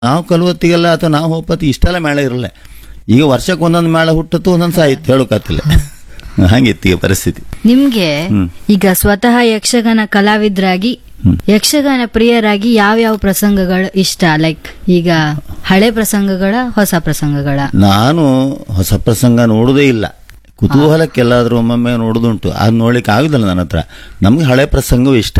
ನಾವು ಕಲುವತ್ತಿಗೆಲ್ಲ ಅಥವಾ ನಾವು ಹೋಪತ್ತಿ ಇಷ್ಟೆಲ್ಲ ಮೇಳ ಇರಲ್ಲ ಈಗ ವರ್ಷಕ್ಕೆ ಒಂದೊಂದು ಮೇಳ ಹುಟ್ಟತ್ತು ಒಂದೊಂದು ಸಾಹಿತ್ಯ ಹೇಳೋಕತ್ತಿಲ್ಲ ಹಂಗಿತ್ತು ಈಗ ಪರಿಸ್ಥಿತಿ ನಿಮ್ಗೆ ಹ್ಮ್. ಈಗ ಸ್ವತಃ ಯಕ್ಷಗಾನ ಕಲಾವಿದರಾಗಿ ಯಕ್ಷಗಾನ ಪ್ರಿಯರಾಗಿ ಯಾವ್ಯಾವ ಪ್ರಸಂಗಗಳು ಇಷ್ಟ ಲೈಕ್ ಈಗ ಹಳೆ ಪ್ರಸಂಗಗಳ ಹೊಸ ಪ್ರಸಂಗಗಳ ನಾನು ಹೊಸ ಪ್ರಸಂಗ ನೋಡುವುದೇ ಇಲ್ಲ ಕುತೂಹಲಕ್ಕೆಲ್ಲಾದ್ರೂ ಒಮ್ಮೊಮ್ಮೆ ನೋಡುದುಂಟು ಅದು ನೋಡ್ಲಿಕ್ಕೆ ಆಗುದಿಲ್ಲ ನನ್ನ ಹತ್ರ ನಮ್ಗೆ ಹಳೆ ಪ್ರಸಂಗವೂ ಇಷ್ಟ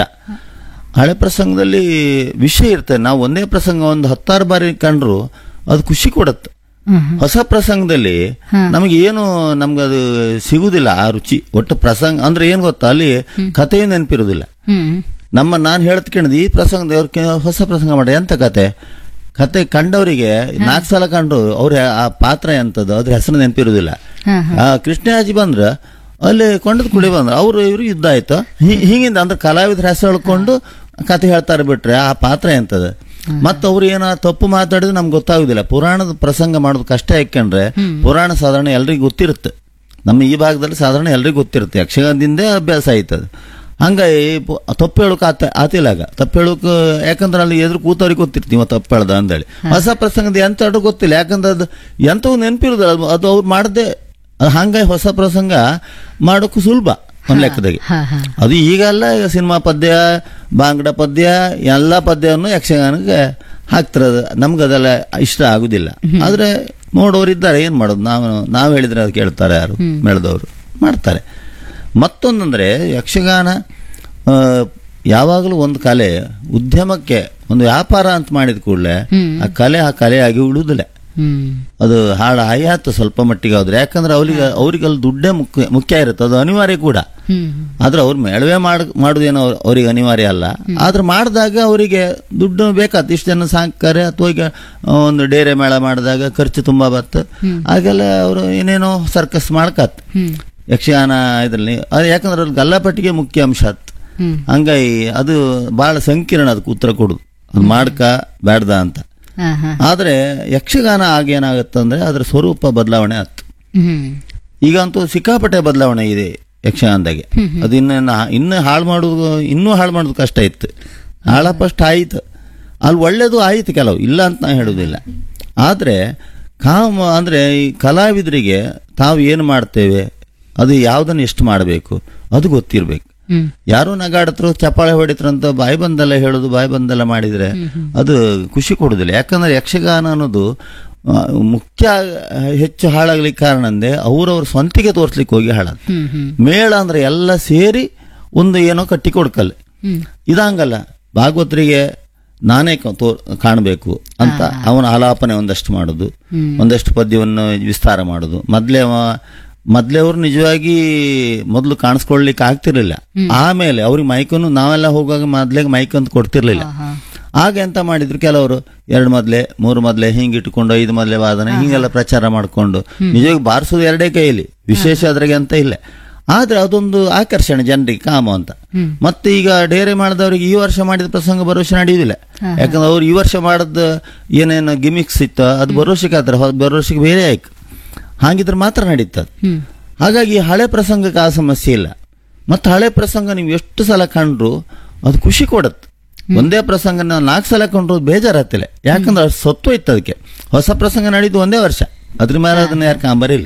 ಹಳೆ ಪ್ರಸಂಗದಲ್ಲಿ ವಿಷಯ ಇರ್ತದೆ ನಾವು ಒಂದೇ ಪ್ರಸಂಗ ಒಂದು ಹತ್ತಾರು ಬಾರಿ ಕಂಡ್ರು ಅದು ಖುಷಿ ಕೊಡುತ್ತೆ ಹೊಸ ಪ್ರಸಂಗದಲ್ಲಿ ನಮಗೆ ಏನು ನಮ್ಗೆ ಅದು ಸಿಗುದಿಲ್ಲ ಆ ರುಚಿ ಒಟ್ಟು ಪ್ರಸಂಗ ಅಂದ್ರೆ ಏನ್ ಗೊತ್ತಾ ಅಲ್ಲಿ ಕಥೆಯೂ ನೆನಪಿರುವುದಿಲ್ಲ ಹ್ಮ್ ನಮ್ಮ ನಾನು ಹೇಳ್ತ್ಕೊಂಡಿದ್ದು ಈ ಪ್ರಸಂಗದ ಅವ್ರ ಹೊಸ ಪ್ರಸಂಗ ಮಾಡಿ ಎಂತ ಕತೆ ಕತೆ ಕಂಡವರಿಗೆ ನಾಲ್ಕು ಸಲ ಕಂಡ್ರು ಅವ್ರ ಆ ಪಾತ್ರ ಎಂತದ್ದು ಅದ್ರ ಹೆಸರು ನೆನಪಿರುವುದಿಲ್ಲ ಹಾ, ಆ ಕೃಷ್ಣಾಜಿ ಬಂದ್ರ ಅಲ್ಲಿ ಕೊಂಡದ ಕುಳಿ ಬಂದ್ರ ಅವ್ರು ಇವ್ರು ಯುದ್ಧ ಆಯ್ತು ಹಿ- ಹಿಂಗಿಂದ ಅಂದ್ರೆ ಕಲಾವಿದ್ರ ಹೆಸರು ಹೇಳ್ಕೊಂಡು ಕತೆ ಹೇಳ್ತಾರೆ ಬಿಟ್ರೆ ಆ ಪಾತ್ರ ಎಂತದ ಮತ್ತ ಅವ್ರು ಏನ ತಪ್ಪು ಮಾತಾಡಿದ್ರೆ ನಮ್ಗೆ ಗೊತ್ತಾಗುದಿಲ್ಲ ಪುರಾಣದ ಪ್ರಸಂಗ ಮಾಡೋದು ಕಷ್ಟ ಯಾಕಂದ್ರೆ ಪುರಾಣ ಸಾಧಾರಣ ಎಲ್ರಿಗೂ ಗೊತ್ತಿರುತ್ತೆ ನಮ್ಮ ಈ ಭಾಗದಲ್ಲಿ ಸಾಧಾರಣ ಎಲ್ರಿಗೂ ಗೊತ್ತಿರುತ್ತೆ ಯಕ್ಷಗಾನದಿಂದೇ ಅಭ್ಯಾಸ ಆಯ್ತದ ಹಂಗಾಗಿ ಪು- ತಪ್ಪು ಹೇಳೋಕೆ ಆತ ಆತಿಲ್ಲಾಗ ತಪ್ಪು ಹೇಳೋಕೆ ಯಾಕಂದ್ರೆ ಅಲ್ಲಿ ಎದುರು ಕೂತವ್ರಿಗೆ ಗೊತ್ತಿರ್ತೀವಿ ತಪ್ಪು ಹೇಳ್ದ ಅಂದೇಳಿ ಹೊಸ ಪ್ರಸಂಗದ ಎಂತ ಅಡು ಗೊತ್ತಿಲ್ಲ ಯಾಕಂದ್ರೆ ಅದು ಎಂತವು ನೆನಪಿರುದಿಲ್ಲ ಅದು- ಅದು ಅವ್ರು ಮಾಡದೆ ಹಂಗಾಗಿ ಹೊಸ ಪ್ರಸಂಗ ಮಾಡೋಕ್ಕೂ ಸುಲಭ ಒಂದ್ ಲೆಕ್ಕದಾಗೆ ಹಾ ಹಾ ಅದು ಈಗೆಲ್ಲ ಈಗ ಸಿನಿಮಾ ಪದ್ಯ ಬಾಂಗ್ಡ ಪದ್ಯ ಎಲ್ಲ ಪದ್ಯವನ್ನು ಯಕ್ಷಗಾನಕ್ಕೆ ಹಾಕ್ತಿರೋದು ನಮ್ಗೆ ಅದೆಲ್ಲ ಇಷ್ಟ ಆಗುದಿಲ್ಲ ಆದ್ರೆ ನೋಡೋರು ಇದ್ದಾರೆ ಏನ್ ಮಾಡೋದು ನಾವು ನಾವು ಹೇಳಿದ್ರೆ ಅದು ಕೇಳ್ತಾರೆ ಯಾರು ಮೇಳದವರು ಮಾಡ್ತಾರೆ ಮತ್ತೊಂದಂದ್ರೆ ಯಕ್ಷಗಾನ ಆ, ಯಾವಾಗಲೂ ಒಂದು ಕಲೆ ಉದ್ಯಮಕ್ಕೆ ಒಂದು ವ್ಯಾಪಾರ ಅಂತ ಮಾಡಿದ ಕೂಡಲೇ ಆ ಕಲೆ ಆ ಕಲೆಯಾಗಿ ಉಳಿಯುವುದಿಲ್ಲ ಹ್ಮ್ ಅದು ಹಾಳು ಆಯಾತು ಸ್ವಲ್ಪ ಮಟ್ಟಿಗೆ ಆದ್ರೆ ಯಾಕಂದ್ರೆ ಅವ್ರಿಗೆ ಅವ್ರಿಗೆ ಅಲ್ಲಿ ದುಡ್ಡೇ ಮುಖ್ಯ ಮುಖ್ಯ ಇರುತ್ತೆ ಅದು ಅನಿವಾರ್ಯ ಕೂಡ ಹ್ಮ್ ಆದ್ರೆ ಅವ್ರು ಮೇಳವೆ ಮಾಡ್ ಮಾಡುದೇನೋ ಅವ್ರ್- ಅವ್ರಿಗೆ ಅನಿವಾರ್ಯ ಅಲ್ಲ ಆದ್ರೆ ಮಾಡಿದಾಗ ಅವರಿಗೆ ದುಡ್ಡು ಬೇಕಾತ್ ಇಷ್ಟು ಜನ ಸಾಕ್ತಾರೆ ಅಥವಾ ಈಗ ಆ, ಒಂದು ಡೇರೆ ಮೇಳ ಮಾಡಿದಾಗ ಖರ್ಚು ತುಂಬಾ ಬತ್ತು ಆಗೆಲ್ಲ ಅವರು ಏನೇನೋ ಸರ್ಕಸ್ ಮಾಡ್ಕತ್ ಹ್ಮ್ ಯಕ್ಷಗಾನ ಇದ್ರಲ್ಲಿ ಅದು ಯಾಕಂದ್ರೆ ಅವ್ರಿಗೆ ಗಲ್ಲಾಪಟ್ಟಿಗೆ ಮುಖ್ಯ ಅಂಶ ಆತ್ ಹ್ಮ್ ಹಂಗಾಗಿ ಅದು ಬಹಳ ಸಂಕೀರ್ಣ ಅದಕ್ಕೆ ಉತ್ತರ ಕೊಡುದು ಅದು ಮಾಡ್ಕ ಬ್ಯಾಡ್ದ ಅಂತ ಹಾ ಹಾ ಆದ್ರೆ ಯಕ್ಷಗಾನ ಆಗೇನಾಗತ್ತಂದ್ರೆ ಅದರ ಸ್ವರೂಪ ಬದಲಾವಣೆ ಆಯ್ತು ಹ್ಮ್ ಈಗ ಅಂತೂ ಸಿಕ್ಕಾಪಟ್ಟೆ ಬದಲಾವಣೆ ಇದೆ ಯಕ್ಷಗಾನದಾಗೆ ಅದು ಇನ್ನು ಇನ್ನು ಹಾಳು ಮಾಡುದು ಇನ್ನೂ ಹಾಳು ಮಾಡೋದು ಕಷ್ಟ ಇತ್ತು ಹಾಳ ಫಸ್ಟ್ ಆಯ್ತು ಅಲ್ಲಿ ಒಳ್ಳೇದು ಆಯ್ತು ಕೆಲವು ಇಲ್ಲ ಅಂತ ನಾ ಹೇಳುದಿಲ್ಲ ಆದ್ರೆ ಕಾಮ ಅಂದ್ರೆ ಈ ಕಲಾವಿದರಿಗೆ ತಾವು ಏನು ಮಾಡ್ತೇವೆ ಅದು ಯಾವ್ದನ್ನ ಎಷ್ಟು ಮಾಡಬೇಕು ಅದು ಗೊತ್ತಿರ್ಬೇಕು ಹ್ಮ್ ಯಾರೋ ನಗಾಡತ್ರು ಚಪ್ಪಾಳೆ ಹೊಡಿತ್ರು ಅಂತ ಬಾಯಿ ಬಂದೆಲ್ಲ ಹೇಳೋದು ಬಾಯಿ ಬಂದೆಲ್ಲ ಮಾಡಿದ್ರೆ ಅದು ಖುಷಿ ಕೊಡುದಿಲ್ಲ ಯಾಕಂದ್ರೆ ಯಕ್ಷಗಾನ ಅನ್ನೋದು ಆ, ಮುಖ್ಯ ಆ, ಹೆಚ್ಚು ಹಾಳಾಗ್ಲಿಕ್ಕೆ ಕಾರಣ ಅಂದ್ರೆ ಅವ್ರವ್ರ ಸ್ವಂತಿಗೆ ತೋರ್ಸ್ಲಿಕ್ಕೆ ಹೋಗಿ ಹಾಳಾದ ಹ್ಮ್ ಹ್ಮ್ ಮೇಳ ಅಂದ್ರೆ ಎಲ್ಲ ಸೇರಿ ಒಂದು ಏನೋ ಕಟ್ಟಿ ಕೊಡ್ಕಲ್ಲ ಹ್ಮ್ ಇದಂಗಲ್ಲ ಭಾಗವತರಿಗೆ ನಾನೇ ಕ- ತೋ ಕಾಣಬೇಕು ಅಂತ ಅವನ ಆಲಾಪನೆ ಒಂದಷ್ಟು ಮಾಡುದು ಒಂದಷ್ಟು ಪದ್ಯವನ್ನು ವಿಸ್ತಾರ ಮಾಡುದು ಮೊದ್ಲೇ ಅವ ಮೊದ್ಲೇ ಅವ್ರು ನಿಜವಾಗಿ ಮೊದಲು ಕಾಣಿಸ್ಕೊಳ್ಲಿಕ್ಕೆ ಆಗ್ತಿರ್ಲಿಲ್ಲ ಆಮೇಲೆ ಅವ್ರಿಗೆ ಮೈಕನ್ನು ನಾವೆಲ್ಲ ಹೋಗುವಾಗ ಮೊದ್ಲೇ ಮೈಕ್ ಅಂತ ಕೊಡ್ತಿರ್ಲಿಲ್ಲ ಆಗ ಎಂತ ಮಾಡಿದ್ರು ಕೆಲವರು ಎರಡು ಮೊದ್ಲೆ ಮೂರು ಮೊದ್ಲೆ ಹಿಂಗ್ ಇಟ್ಕೊಂಡು ಐದು ಮೊದ್ಲೆ ವಾದನೆ ಹಿಂಗೆಲ್ಲ ಪ್ರಚಾರ ಮಾಡ್ಕೊಂಡು ನಿಜವಾಗಿ ಬಾರಿಸೋದು ಎರಡೇ ಕೈಯಲ್ಲಿ ವಿಶೇಷ ಅದ್ರಾಗೆ ಅಂತ ಇಲ್ಲ ಆದ್ರೆ ಅದೊಂದು ಆಕರ್ಷಣೆ ಜನರಿಗೆ ಕಾಮ ಅಂತ ಮತ್ತೆ ಈಗ ಡೇರೆ ಮಾಡಿದವ್ರಿಗೆ ಈ ವರ್ಷ ಮಾಡಿದ ಪ್ರಸಂಗ ಭರೋಸೆ ನಡೆಯುವುದಿಲ್ಲ ಯಾಕಂದ್ರೆ ಅವ್ರು ಈ ವರ್ಷ ಮಾಡಿದ ಏನೇನು ಗಿಮಿಕ್ಸ್ ಇತ್ತು ಅದು ಭರೋಸೆಗೆ ಆದ್ರೆ ಭರೋಸೆಗೆ ಬೇರೆ ಆಯ್ತು ಹಾಗಿದ್ರೆ ಮಾತ್ರ ನಡೀತದೆ ಹ್ಮ್ ಹಾಗಾಗಿ ಹಳೆ ಪ್ರಸಂಗಕ್ಕೆ ಆ ಸಮಸ್ಯೆ ಇಲ್ಲ ಮತ್ತೆ ಹಳೆ ಪ್ರಸಂಗ ನೀವು ಎಷ್ಟು ಸಲ ಕಂಡ್ರು ಅದು ಖುಷಿ ಕೊಡುತ್ತೆ ಒಂದೇ ಪ್ರಸಂಗ ನಾವು ನಾಲ್ಕು ಸಲ ಕಂಡ್ರು ಬೇಜಾರಾಗ್ತಿಲ್ಲ ಯಾಕಂದ್ರೆ ಅದು ಸತ್ವ ಇತ್ತು ಅದಕ್ಕೆ ಹೊಸ ಪ್ರಸಂಗ ನಡೀತು ಒಂದೇ ವರ್ಷ ಅದ್ರ ಮೇಲೆ ಅದನ್ನ ಯಾರು ಕಾಂಬರಿಲ್ಲ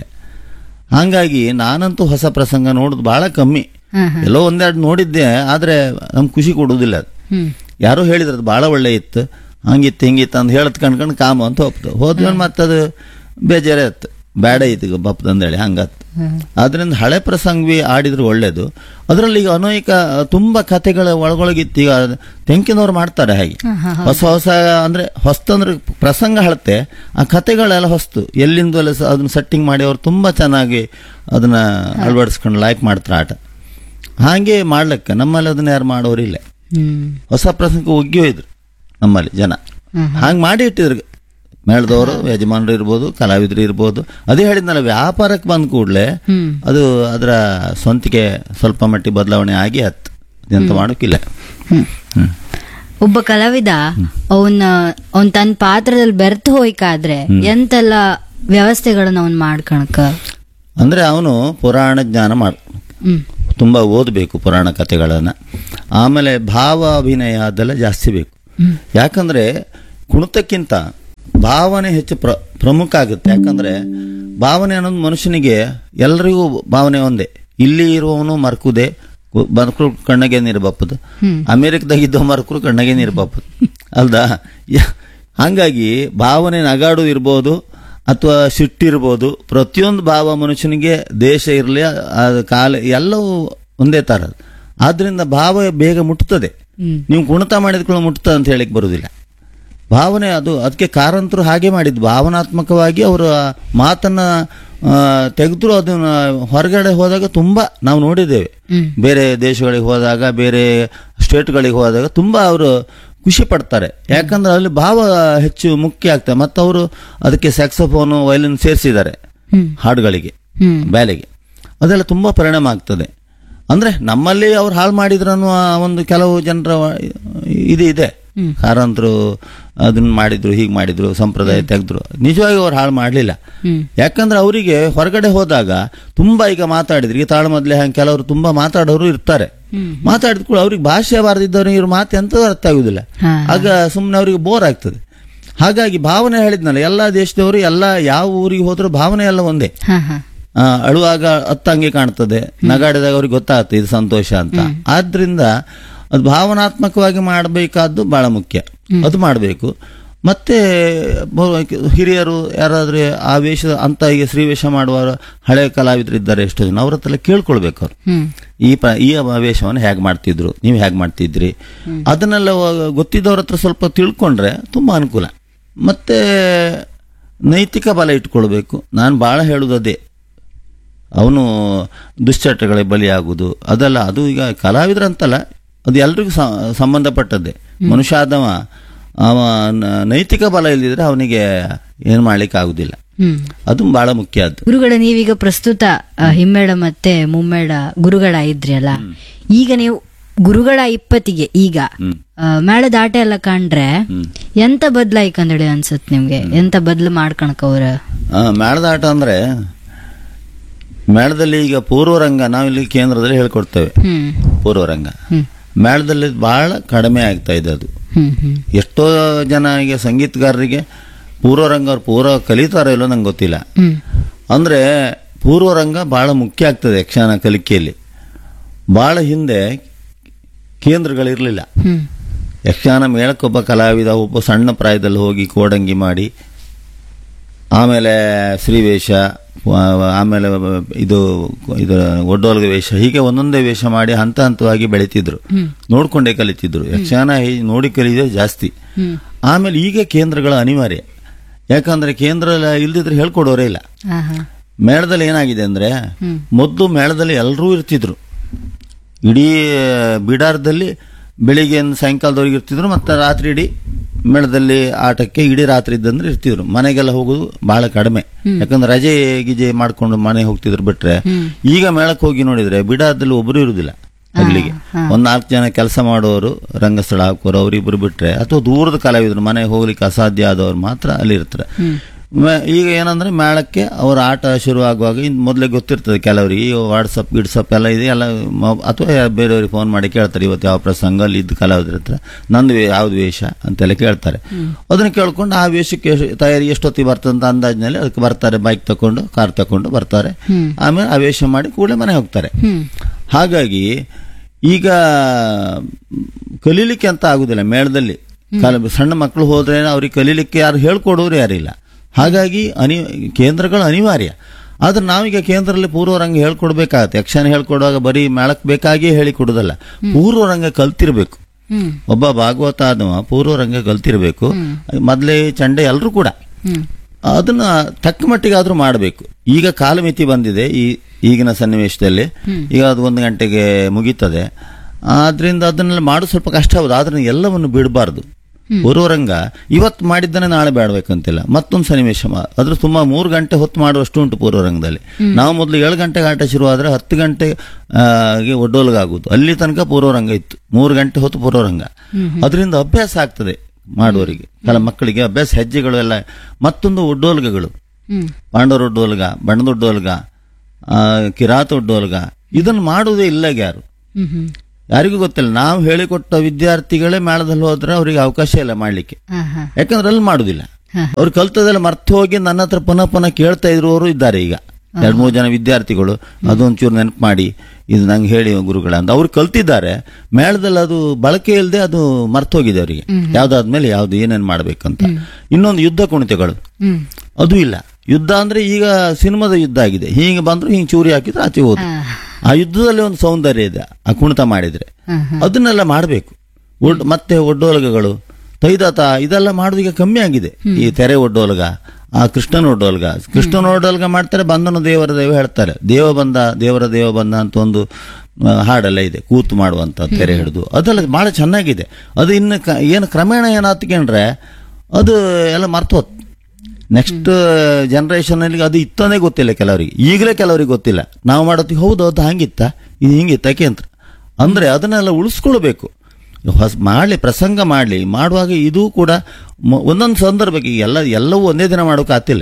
ಹಾಗಾಗಿ ನಾನಂತೂ ಹೊಸ ಪ್ರಸಂಗ ನೋಡೋದು ಬಹಳ ಕಮ್ಮಿ ಹಾ ಹಾ ಎಲ್ಲೋ ಒಂದೆರಡು ನೋಡಿದ್ದೆ ಆದ್ರೆ ನಮ್ಗೆ ಖುಷಿ ಕೊಡುವುದಿಲ್ಲ ಅದು ಹ್ಮ್ ಯಾರೋ ಹೇಳಿದ್ರು ಅದು ಭಾಳ ಒಳ್ಳೆ ಇತ್ತು ಹಂಗಿತ್ತು ಹಿಂಗಿತ್ತು ಅಂತ ಹೇಳತ್ ಕಣ್ಕೊಂಡು ಕಾಮ ಅಂತ ಹೋಗ್ತು ಹೋದ್ಮೇಲೆ ಮತ್ತದು ಬೇಜಾರೇ ಇತ್ತು ಬೇಡ ಐತಿ ಈಗ ಬಪ್ಪದ ಅಂದೇಳಿ ಹಂಗತ್ತು ಆದ್ರಿಂದ ಹಳೆ ಪ್ರಸಂಗವಿ ಆಡಿದ್ರು ಒಳ್ಳೇದು ಅದರಲ್ಲಿ ಈಗ ಅನೇಕ ತುಂಬಾ ಕಥೆಗಳ ಒಳಗೊಳಗಿತ್ತು ಈಗ ತೆಂಕಿನವ್ರು ಮಾಡ್ತಾರೆ ಹಾಗೆ ಹೊಸ ಹೊಸ ಅಂದ್ರೆ ಹೊಸ್ತಂದ್ರೆ ಪ್ರಸಂಗ ಹಳತೆ ಆ ಕಥೆಗಳೆಲ್ಲ ಹೊಸ್ತು ಎಲ್ಲಿಂದ ಅದನ್ನ ಸೆಟ್ಟಿಂಗ್ ಮಾಡಿ ಅವ್ರು ತುಂಬಾ ಚೆನ್ನಾಗಿ ಅದನ್ನ ಅಳವಡಿಸ್ಕೊಂಡು ಲೈಕ್ ಮಾಡ್ತಾರೆ ಆಟ ಹಾಗೆ ಮಾಡ್ಲಿಕ್ಕೆ ನಮ್ಮಲ್ಲಿ ಅದನ್ನ ಯಾರು ಮಾಡೋರಿಲ್ಲ ಹ್ಮ್ ಹೊಸ ಪ್ರಸಂಗ ಒಗ್ಗಿ ಹೋಯ್ದ್ರು ನಮ್ಮಲ್ಲಿ ಜನ ಹಾಗೆ ಮಾಡಿ ಇಟ್ಟಿದ್ರು ಮೇಳದವರು ಯಜಮಾನರು ಇರ್ಬೋದು ಕಲಾವಿದರು ಇರ್ಬೋದು ಅದೇ ಹೇಳಿದ್ನಲ್ಲ ವ್ಯಾಪಾರಕ್ಕೆ ಬಂದ ಕೂಡಲೇ ಹ್ಮ್ ಅದು ಅದರ ಸ್ವಂತಿಗೆ ಸ್ವಲ್ಪ ಮಟ್ಟಿಗೆ ಬದಲಾವಣೆ ಆಗಿ ಹತ್ತು ಎಂತ ಮಾಡೋಕ್ಕಿಲ್ಲ ಹ್ಮ್ ಹ್ಮ್. ಒಬ್ಬ ಕಲಾವಿದ ಅವನ ಅವನ್ ತನ್ನ ಪಾತ್ರದಲ್ಲಿ ಬೆರ್ತು ಹೋಯ್ಕಾದ್ರೆ ಎಂತೆಲ್ಲ ವ್ಯವಸ್ಥೆಗಳನ್ನ ಅವನ್ ಮಾಡ್ಕಣಕ ಅಂದ್ರೆ ಅವನು ಪುರಾಣ ಜ್ಞಾನ ಮಾಡ್ ಹ್ಮ್ ತುಂಬಾ ಓದಬೇಕು ಪುರಾಣ ಕಥೆಗಳನ್ನ ಆಮೇಲೆ ಭಾವ ಅಭಿನಯ ಅದೆಲ್ಲ ಜಾಸ್ತಿ ಬೇಕು ಯಾಕಂದ್ರೆ ಕುಣಿತಕ್ಕಿಂತ ಭಾವನೆ ಹೆಚ್ಚು ಪ್ರ ಪ್ರಮುಖ ಆಗುತ್ತೆ ಯಾಕಂದ್ರೆ ಭಾವನೆ ಅನ್ನೋದು ಮನುಷ್ಯನಿಗೆ ಎಲ್ಲರಿಗೂ ಭಾವನೆ ಒಂದೇ ಇಲ್ಲಿ ಇರುವವನು ಮರ್ಕುದೆ ಮರ್ಕರು ಕಣ್ಣಗೆ ನೀರು ಬಪ್ಪದು ಅಮೇರಿಕದಾಗಿದ್ದ ಮರ್ಕರು ಕಣ್ಣಗೆ ನೀರು ಬಪ್ಪದು ಅಲ್ದಾ ಯ- ಹಂಗಾಗಿ ಭಾವನೆ ನಗಾಡು ಇರ್ಬೋದು ಅಥವಾ ಸಿಟ್ಟಿರ್ಬೋದು ಪ್ರತಿಯೊಂದು ಭಾವ ಮನುಷ್ಯನಿಗೆ ದೇಶ ಇರಲಿ ಕಾಲ ಎಲ್ಲವೂ ಒಂದೇ ಥರ ಆದ್ರಿಂದ ಭಾವ ಬೇಗ ಮುಟ್ತದೆ ಹ್ಮ್ ನೀವು ಕುಣಿತ ಮಾಡಿದ್ಕೊಳ್ಳೋ ಮುಟ್ತದೆ ಅಂತ ಹೇಳಿಕ್ ಬರುವುದಿಲ್ಲ ಭಾವನೆ ಅದು ಅದಕ್ಕೆ ಕಾರಂತರು ಹಾಗೆ ಮಾಡಿದ್ದು ಭಾವನಾತ್ಮಕವಾಗಿ ಅವರ ಮಾತನ್ನ ತೆಗೆದ್ರು ಅದನ್ನ ಹೊರಗಡೆ ಹೋದಾಗ ತುಂಬಾ ನಾವು ನೋಡಿದ್ದೇವೆ ಹ್ಮ್ ಬೇರೆ ದೇಶಗಳಿಗೆ ಹೋದಾಗ ಬೇರೆ ಸ್ಟೇಟ್ಗಳಿಗೆ ಹೋದಾಗ ತುಂಬಾ ಅವರು ಖುಷಿ ಪಡ್ತಾರೆ ಯಾಕಂದ್ರೆ ಅಲ್ಲಿ ಭಾವ ಹೆಚ್ಚು ಮುಖ್ಯ ಆಗ್ತದೆ ಮತ್ತು ಅವರು ಅದಕ್ಕೆ ಸ್ಯಾಕ್ಸೋಫೋನು ವಯಲಿನ್ ಸೇರಿಸಿದ್ದಾರೆ ಹ್ಮ್ ಹಾಡುಗಳಿಗೆ ಹ್ಮ್ ಬ್ಯಾಲೆಗೆ ಅದೆಲ್ಲ ತುಂಬಾ ಪರಿಣಾಮ ಆಗ್ತದೆ ಅಂದ್ರೆ ನಮ್ಮಲ್ಲಿ ಅವ್ರು ಹಾಳು ಮಾಡಿದ್ರು ಅನ್ನುವ ಒಂದು ಕೆಲವು ಜನರ ಇದು ಇದೆ ಹ್ಮ್. ಕಾರಂತರು ಅದನ್ನ ಮಾಡಿದ್ರು ಹೀಗೆ ಮಾಡಿದ್ರು ಸಂಪ್ರದಾಯ ತೆಗೆದ್ರು ನಿಜವಾಗಿ ಅವ್ರು ಹಾಳು ಮಾಡಲಿಲ್ಲ ಹ್ಮ್ ಯಾಕಂದ್ರೆ ಅವರಿಗೆ ಹೊರಗಡೆ ಹೋದಾಗ ತುಂಬಾ ಈಗ ಮಾತಾಡಿದ್ರು ಈ ತಾಳ್ಮದ್ಲೆ ಹಂಗೆ ಕೆಲವರು ತುಂಬಾ ಮಾತಾಡೋರು ಇರ್ತಾರೆ ಹ್ಮ್ ಮಾತಾಡಿದ ಕೂಡ ಅವ್ರಿಗೆ ಭಾಷೆ ಬಾರದಿದ್ದವ್ರಿಗೆ ಇವ್ರ ಮಾತು ಎಂತ ಅರ್ಥ ಆಗುದಿಲ್ಲ ಹಾ ಆಗ ಸುಮ್ಮನೆ ಅವರಿಗೆ ಬೋರ್ ಆಗ್ತದೆ ಹಾಗಾಗಿ ಭಾವನೆ ಹೇಳಿದ್ನಲ್ಲ ಎಲ್ಲಾ ದೇಶದವರು ಎಲ್ಲ ಯಾವ ಊರಿಗೆ ಹೋದ್ರೂ ಭಾವನೆ ಎಲ್ಲ ಒಂದೇ ಹಾ ಹಾ ಆ, ಅಳುವಾಗ ಹತ್ತಂಗೆ ಕಾಣ್ತದೆ ನಗಾಡಿದಾಗ ಅವ್ರಿಗೆ ಗೊತ್ತಾಗ್ತದೆ ಇದು ಸಂತೋಷ ಅಂತ ಆದ್ರಿಂದ ಅದು ಭಾವನಾತ್ಮಕವಾಗಿ ಮಾಡಬೇಕಾದ್ದು ಬಹಳ ಮುಖ್ಯ ಅದು ಮಾಡಬೇಕು ಮತ್ತೆ ಬ- ಹಿರಿಯರು ಯಾರಾದ್ರೆ ಆ ವೇಷ ಅಂತ ಈಗ ಶ್ರೀವೇಷ ಮಾಡುವವರು ಹಳೆ ಕಲಾವಿದರು ಇದ್ದಾರೆ ಎಷ್ಟೋ ಜನ ಅವ್ರ ಹತ್ರ ಕೇಳ್ಕೊಳ್ಬೇಕು ಅವ್ರು ಹ್ಮ್ ಈ ಪ ಈ ವೇಷವನ್ನು ಹೇಗೆ ಮಾಡ್ತಿದ್ರು ನೀವು ಹೇಗೆ ಮಾಡ್ತಿದ್ರಿ ಅದನ್ನೆಲ್ಲ ವ- ಗೊತ್ತಿದ್ದವ್ರ ಹತ್ರ ಸ್ವಲ್ಪ ತಿಳ್ಕೊಂಡ್ರೆ ತುಂಬಾ ಅನುಕೂಲ ಮತ್ತೆ ನೈತಿಕ ಬಲ ಇಟ್ಕೊಳ್ಬೇಕು ನಾನು ಬಹಳ ಹೇಳುದು ಅದೇ ಅವನು ದುಶ್ಚಟಗಳಿಗೆ ಬಲಿಯಾಗುವುದು ಅದಲ್ಲ ಅದು ಈಗ ಕಲಾವಿದ್ರಂತಲ್ಲ ಅದು ಎಲ್ರಿಗೂ ಸ- ಸಂಬಂಧಪಟ್ಟದ್ದೇ ಮನುಷ್ಯ ಆದವ ಅವ ನ- ನೈತಿಕ ಬಲ ಇಲ್ಲದಿದ್ರೆ ಅವನಿಗೆ ಏನು ಮಾಡ್ಲಿಕ್ಕೆ ಆಗುದಿಲ್ಲ ಹ್ಮ್ ಅದು ಬಹಳ ಮುಖ್ಯ ಅದು ಗುರುಗಳ ನೀವೀಗ ಪ್ರಸ್ತುತ ಆ, ಹಿಮ್ಮೇಳ ಮತ್ತೆ ಮುಮ್ಮೇಳ ಗುರುಗಳ ಇದ್ರಿ ಅಲ್ಲ ಈಗ ನೀವು ಗುರುಗಳ ಇಪ್ಪತ್ತಿಗೆ ಈಗ ಹ್ಮ್ ಆ, ಮೇಳದ ಆಟ ಎಲ್ಲ ಕಂಡ್ರೆ ಹ್ಮ್ ಎಂತ ಬದ್ಲಾಯ್ಕಂದಳಿ ಅನ್ಸತ್ ನಿಮ್ಗೆ ಎಂತ ಬದ್ಲು ಮಾಡ್ಕಣಕ್ ಅವ್ರ ಆ, ಮೇಳದ ಆಟ ಅಂದ್ರೆ ಮೇಳದಲ್ಲಿ ಈಗ ಪೂರ್ವರಂಗ ನಾವಿಲ್ಲಿ ಕೇಂದ್ರದಲ್ಲಿ ಹೇಳ್ಕೊಡ್ತೇವೆ ಹ್ಮ್ ಪೂರ್ವರಂಗ ಹ್ಮ್ ಮೇಳದಲ್ಲಿ ಬಹಳ ಕಡಿಮೆ ಆಗ್ತಾ ಇದೆ ಅದು ಹ್ಮ್ ಹ್ಮ್ ಎಷ್ಟೋ ಜನ ಈಗ ಸಂಗೀತಗಾರರಿಗೆ ಪೂರ್ವರಂಗ ಅವ್ರು ಪೂರ್ವ ಕಲಿತಾರೋ ಇಲ್ಲೋ ನಂಗೆ ಗೊತ್ತಿಲ್ಲ ಹ್ಮ್ ಅಂದ್ರೆ ಪೂರ್ವರಂಗ ಬಹಳ ಮುಖ್ಯ ಆಗ್ತದೆ ಯಕ್ಷಗಾನ ಕಲಿಕೆಯಲ್ಲಿ ಬಹಳ ಹಿಂದೆ ಕೇಂದ್ರಗಳಿರಲಿಲ್ಲ ಹ್ಮ್ ಯಕ್ಷಗಾನ ಮೇಳಕ್ಕೊಬ್ಬ ಕಲಾವಿದ ಒಬ್ಬ ಸಣ್ಣ ಪ್ರಾಯದಲ್ಲಿ ಹೋಗಿ ಕೋಡಂಗಿ ಮಾಡಿ ಆಮೇಲೆ ಶ್ರೀವೇಷ ವ- ಆಮೇಲೆ ಇದು ಇದು ಒಡ್ಡೋಲ್ಗ ವೇಷ ಹೀಗೆ ಒಂದೊಂದೇ ವೇಷ ಮಾಡಿ ಹಂತ ಹಂತವಾಗಿ ಬೆಳಿತಿದ್ರು ಹ್ಮ್ ನೋಡ್ಕೊಂಡೇ ಕಲಿತಿದ್ರು ಯಕ್ಷಗಾನ ಹೀ- ನೋಡಿ ಕಲಿಯೋದೇ ಜಾಸ್ತಿ ಹ್ಮ್ ಆಮೇಲೆ ಈಗ ಕೇಂದ್ರಗಳ ಅನಿವಾರ್ಯ ಯಾಕಂದ್ರೆ ಕೇಂದ್ರ ಇಲ್ದಿದ್ರೆ ಹೇಳ್ಕೊಡೋರೇ ಇಲ್ಲ ಹಾ ಹಾ ಮೇಳದಲ್ಲಿ ಏನಾಗಿದೆ ಅಂದ್ರೆ ಹ್ಮ್ ಮೊದಲು ಮೇಳದಲ್ಲಿ ಎಲ್ಲರೂ ಇರ್ತಿದ್ರು ಇಡೀ ಬಿಡಾರದಲ್ಲಿ ಬೆಳಿಗ್ಗೆ ಸಾಯಂಕಾಲದವರೆಗೆ ಇರ್ತಿದ್ರು ಮತ್ತೆ ರಾತ್ರಿ ಇಡೀ ಮೇಳದಲ್ಲಿ ಆಟಕ್ಕೆ ಇಡೀ ರಾತ್ರಿ ಇದ್ದಂದ್ರೆ ಇರ್ತಿದ್ರು ಮನೆಗೆಲ್ಲ ಹೋಗೋದು ಬಹಳ ಕಡಿಮೆ ಯಾಕಂದ್ರೆ ರಜೆ ಗಿಜೆ ಮಾಡ್ಕೊಂಡು ಮನೆ ಹೋಗ್ತಿದ್ರು ಬಿಟ್ರೆ ಹ್ಮ್ ಈಗ ಮೇಳಕ್ಕೆ ಹೋಗಿ ನೋಡಿದ್ರೆ ಬಿಡಾರದಲ್ಲಿ ಒಬ್ಬರು ಇರುದಿಲ್ಲ ಹಗಲಿಗೆ ಒಂದ್ ನಾಲ್ಕು ಜನ ಕೆಲಸ ಮಾಡೋರು ರಂಗಸ್ಥಳ ಹಾಕೋರು ಅವರಿಬ್ರು ಬಿಟ್ರೆ ಅಥವಾ ದೂರದ ಕಲಾವಿದರು ಮನೆಗೆ ಹೋಗ್ಲಿಕ್ಕೆ ಅಸಾಧ್ಯ ಆದವ್ರು ಮಾತ್ರ ಅಲ್ಲಿ ಇರ್ತಾರೆ ಹ್ಮ್ ಮೆ- ಈಗ ಏನಂದ್ರೆ ಮೇಳಕ್ಕೆ ಅವ್ರ ಆಟ ಶುರುವಾಗುವಾಗ ಇನ್ ಮೊದಲೇ ಗೊತ್ತಿರ್ತದೆ ಕೆಲವರಿಗೆ ಈ ವಾಟ್ಸಪ್ ಗಿಡ್ಸಪ್ ಎಲ್ಲ ಇದೆ ಎಲ್ಲ ಮ- ಅಥವಾ ಯಾ- ಬೇರೆಯವ್ರಿಗೆ ಫೋನ್ ಮಾಡಿ ಕೇಳ್ತಾರೆ ಇವತ್ತು ಯಾವ ಪ್ರಸಂಗ ಅಲ್ಲಿ ಇದ್ದ ಕಲಾವಿದ್ರ ಹತ್ರ ನಂದು ವೇ- ಯಾವ್ದು ವೇಷ ಅಂತೆಲ್ಲ ಕೇಳ್ತಾರೆ ಅದನ್ನ ಕೇಳ್ಕೊಂಡು ಆ ವೇಷಕ್ಕೆ ಎಷ್ಟ್- ತಯಾರಿ ಎಷ್ಟೊತ್ತಿಗೆ ಬರ್ತದೆ ಅಂತ ಅಂದಾಜಿನಲ್ಲಿ ಅದಕ್ಕೆ ಬರ್ತಾರೆ ಬೈಕ್ ತಕೊಂಡು ಕಾರ್ ತಕೊಂಡು ಬರ್ತಾರೆ ಹ್ಮ್ ಆಮೇಲೆ ಆ ವೇಷ ಮಾಡಿ ಕೂಡಲೇ ಮನೆ ಹೋಗ್ತಾರೆ ಹ್ಮ್ ಹಾಗಾಗಿ ಈಗ ಕಲೀಲಿಕ್ಕೆ ಅಂತ ಆಗುದಿಲ್ಲ ಮೇಳದಲ್ಲಿ ಕಾಲ ಸಣ್ಣ ಮಕ್ಕಳು ಹೋದ್ರೆ ಅವ್ರಿಗೆ ಕಲೀಲಿಕ್ಕೆ ಯಾರು ಹೇಳ್ಕೊಡೋರು ಯಾರಿಲ್ಲ ಹಾಗಾಗಿ ಅನಿ ಕೇಂದ್ರಗಳು ಅನಿವಾರ್ಯ ಆದ್ರೆ ನಾವೀಗ ಕೇಂದ್ರದಲ್ಲಿ ಪೂರ್ವರಂಗ ಹೇಳ್ಕೊಡ್ಬೇಕಾಗತ್ತೆ ಯಕ್ಷಗಾನ ಹೇಳ್ಕೊಡುವಾಗ ಬರೀ ಮೇಳಕ್ಕೆ ಬೇಕಾಗಿಯೇ ಹೇಳಿಕೊಡೋದಲ್ಲ ಪೂರ್ವರಂಗ ಕಲ್ತಿರ್ಬೇಕು ಹ್ಮ್ ಒಬ್ಬ ಭಾಗವತ ಆದವ ಪೂರ್ವರಂಗ ಕಲ್ತಿರ್ಬೇಕು ಮೊದಲೇ ಚಂಡೆ ಎಲ್ಲರೂ ಕೂಡ ಹ್ಮ್ ಅದನ್ನ ತಕ್ಕ ಮಟ್ಟಿಗಾದ್ರೂ ಮಾಡಬೇಕು ಈಗ ಕಾಲಮಿತಿ ಬಂದಿದೆ ಈ ಈಗಿನ ಸನ್ನಿವೇಶದಲ್ಲಿ ಈಗ ಅದು ಒಂದು ಗಂಟೆಗೆ ಮುಗೀತದೆ ಆದ್ರಿಂದ ಅದನ್ನೆಲ್ಲ ಮಾಡೋದು ಸ್ವಲ್ಪ ಕಷ್ಟ ಹೌದು ಆದ್ರೆ ಎಲ್ಲವನ್ನು ಬಿಡಬಾರ್ದು ಪೂರ್ವರಂಗ ಇವತ್ತು ಮಾಡಿದ್ದನೆ ನಾಳೆ ಬೇಡಬೇಕಂತಿಲ್ಲ ಮತ್ತೊಂದು ಸನ್ನಿವೇಶ ಮಾ- ಅದ್ರ ತುಂಬಾ ಮೂರು ಗಂಟೆ ಹೊತ್ತು ಮಾಡುವಷ್ಟು ಉಂಟು ಪೂರ್ವರಂಗದಲ್ಲಿ ನಾವು ಮೊದಲು ಏಳು ಗಂಟೆಗೆ ಆಟ ಶುರುವಾದ್ರೆ ಹತ್ತು ಗಂಟೆ ಆ, ಗೆ ಒಡ್ಡೋಲ್ಗಾಗುವುದು ಅಲ್ಲಿ ತನಕ ಪೂರ್ವರಂಗ ಇತ್ತು ಮೂರು ಗಂಟೆ ಹೊತ್ತು ಪೂರ್ವರಂಗ ಅದರಿಂದ ಅಭ್ಯಾಸ ಆಗ್ತದೆ ಮಾಡುವವರಿಗೆ ಕೆಲ ಮಕ್ಕಳಿಗೆ ಅಭ್ಯಾಸ ಹೆಜ್ಜೆಗಳು ಎಲ್ಲ ಮತ್ತೊಂದು ಒಡ್ಡೋಲ್ಗಗಳು ಹ್ಮ್ ಪಾಂಡವರ ಒಡ್ಡೋಲ್ಗ ಬಣ್ಣದ ಒಡ್ಡೋಲ್ಗ ಆ, ಕಿರಾತ ಒಡ್ಡೋಲ್ಗ ಇದನ್ನು ಮಾಡುವುದೇ ಇಲ್ಲ ಯಾರು ಹ್ಮ್ ಹ್ಮ್ ಯಾರಿಗೂ ಗೊತ್ತಿಲ್ಲ ನಾವು ಹೇಳಿಕೊಟ್ಟ ವಿದ್ಯಾರ್ಥಿಗಳೇ ಮೇಳದಲ್ಲಿ ಹೋದ್ರೆ ಅವರಿಗೆ ಅವಕಾಶ ಇಲ್ಲ ಮಾಡ್ಲಿಕ್ಕೆ ಹಾ ಹಾ ಯಾಕಂದ್ರೆ ಅಲ್ಲಿ ಮಾಡುದಿಲ್ಲ ಅವ್ರು ಕಲ್ತದೆಲ್ಲ ಮರ್ತು ಹೋಗಿ ನನ್ನ ಹತ್ರ ಪುನಃ ಪುನಃ ಕೇಳ್ತಾ ಇರುವವರು ಇದ್ದಾರೆ ಈಗ ಎರಡ್ ಮೂರು ಜನ ವಿದ್ಯಾರ್ಥಿಗಳು ಅದೊಂಚೂರು ನೆನಪು ಮಾಡಿ ಇದು ನಂಗೆ ಹೇಳಿ ಗುರುಗಳ ಅಂತ ಅವ್ರು ಕಲ್ತಿದ್ದಾರೆ ಮೇಳದಲ್ಲಿ ಅದು ಬಳಕೆ ಇಲ್ಲದೆ ಅದು ಮರ್ತು ಹೋಗಿದೆ ಅವರಿಗೆ ಯಾವ್ದಾದ್ಮೇಲೆ ಯಾವ್ದು ಏನೇನ್ ಮಾಡ್ಬೇಕಂತ ಇನ್ನೊಂದು ಯುದ್ಧ ಕುಣಿತಗಳು ಹ್ಮ್ ಅದು ಇಲ್ಲ ಯುದ್ಧ ಅಂದ್ರೆ ಈಗ ಸಿನಿಮಾದ ಯುದ್ಧ ಆಗಿದೆ ಹೀಗೆ ಬಂದ್ರು ಹಿಂಗೆ ಚೂರಿ ಹಾಕಿದ್ರೆ ಆಚೆ ಹೋದ್ರು ಆ ಯುದ್ಧದಲ್ಲಿ ಒಂದು ಸೌಂದರ್ಯ ಇದೆ ಆ ಕುಣಿತ ಮಾಡಿದ್ರೆ ಅದನ್ನೆಲ್ಲ ಮಾಡಬೇಕು ಮತ್ತೆ ಒಡ್ಡೋಲಗಗಳು ತೈದಾತ ಇದೆಲ್ಲ ಮಾಡೋದು ಈಗ ಕಮ್ಮಿ ಆಗಿದೆ ಈ ತೆರೆ ಒಡ್ಡೋಲಗ ಆ ಕೃಷ್ಣನ ಒಡ್ಡೋಲ್ಗ ಕೃಷ್ಣನ ಒಡ್ಡೋಲ್ಗ ಮಾಡ್ತಾರೆ ಬಂದನು ದೇವರ ದೇವ ಹೇಳ್ತಾರೆ ದೇವ ಬಂದ ದೇವರ ದೇವ ಬಂದ ಅಂತ ಒಂದು ಆ, ಹಾಡೆಲ್ಲ ಇದೆ ಕೂತು ಮಾಡುವಂತ ತೆರೆ ಹಿಡಿದು ಅದೆಲ್ಲ ಬಹಳ ಚೆನ್ನಾಗಿದೆ ಅದು ಇನ್ನು ಕ- ಏನು ಕ್ರಮೇಣ ಏನಾತ್ಕೊಂಡ್ರೆ ಅದು ಎಲ್ಲ ಮರ್ತೋತ್ ನೆಕ್ಸ್ಟ್ ಜನರೇಷನ್ ಅಲ್ಲಿ ಅದು ಇತ್ತನೇ ಗೊತ್ತಿಲ್ಲ ಕೆಲವರಿಗೆ ಈಗಲೇ ಕೆಲವರಿಗೆ ಗೊತ್ತಿಲ್ಲ ನಾವು ಮಾಡೋದು ಹೌದು ಅದು ಹಂಗಿತ್ತ ಇದು ಹಿಂಗಿತ್ತ ಅಂತ ಅಂದ್ರೆ ಅದನ್ನೆಲ್ಲ ಉಳಿಸ್ಕೊಳ್ಬೇಕು ಹೊಸ ಮಾಡಲಿ ಪ್ರಸಂಗ ಮಾಡಲಿ ಮಾಡುವಾಗ ಇದು ಕೂಡ ಮ- ಒಂದೊಂದು ಸಂದರ್ಭಕ್ಕೆ ಈಗ ಎಲ್ಲ ಎಲ್ಲವೂ ಒಂದೇ ದಿನ ಮಾಡೋಕೆ ಆತಿಲ್ಲ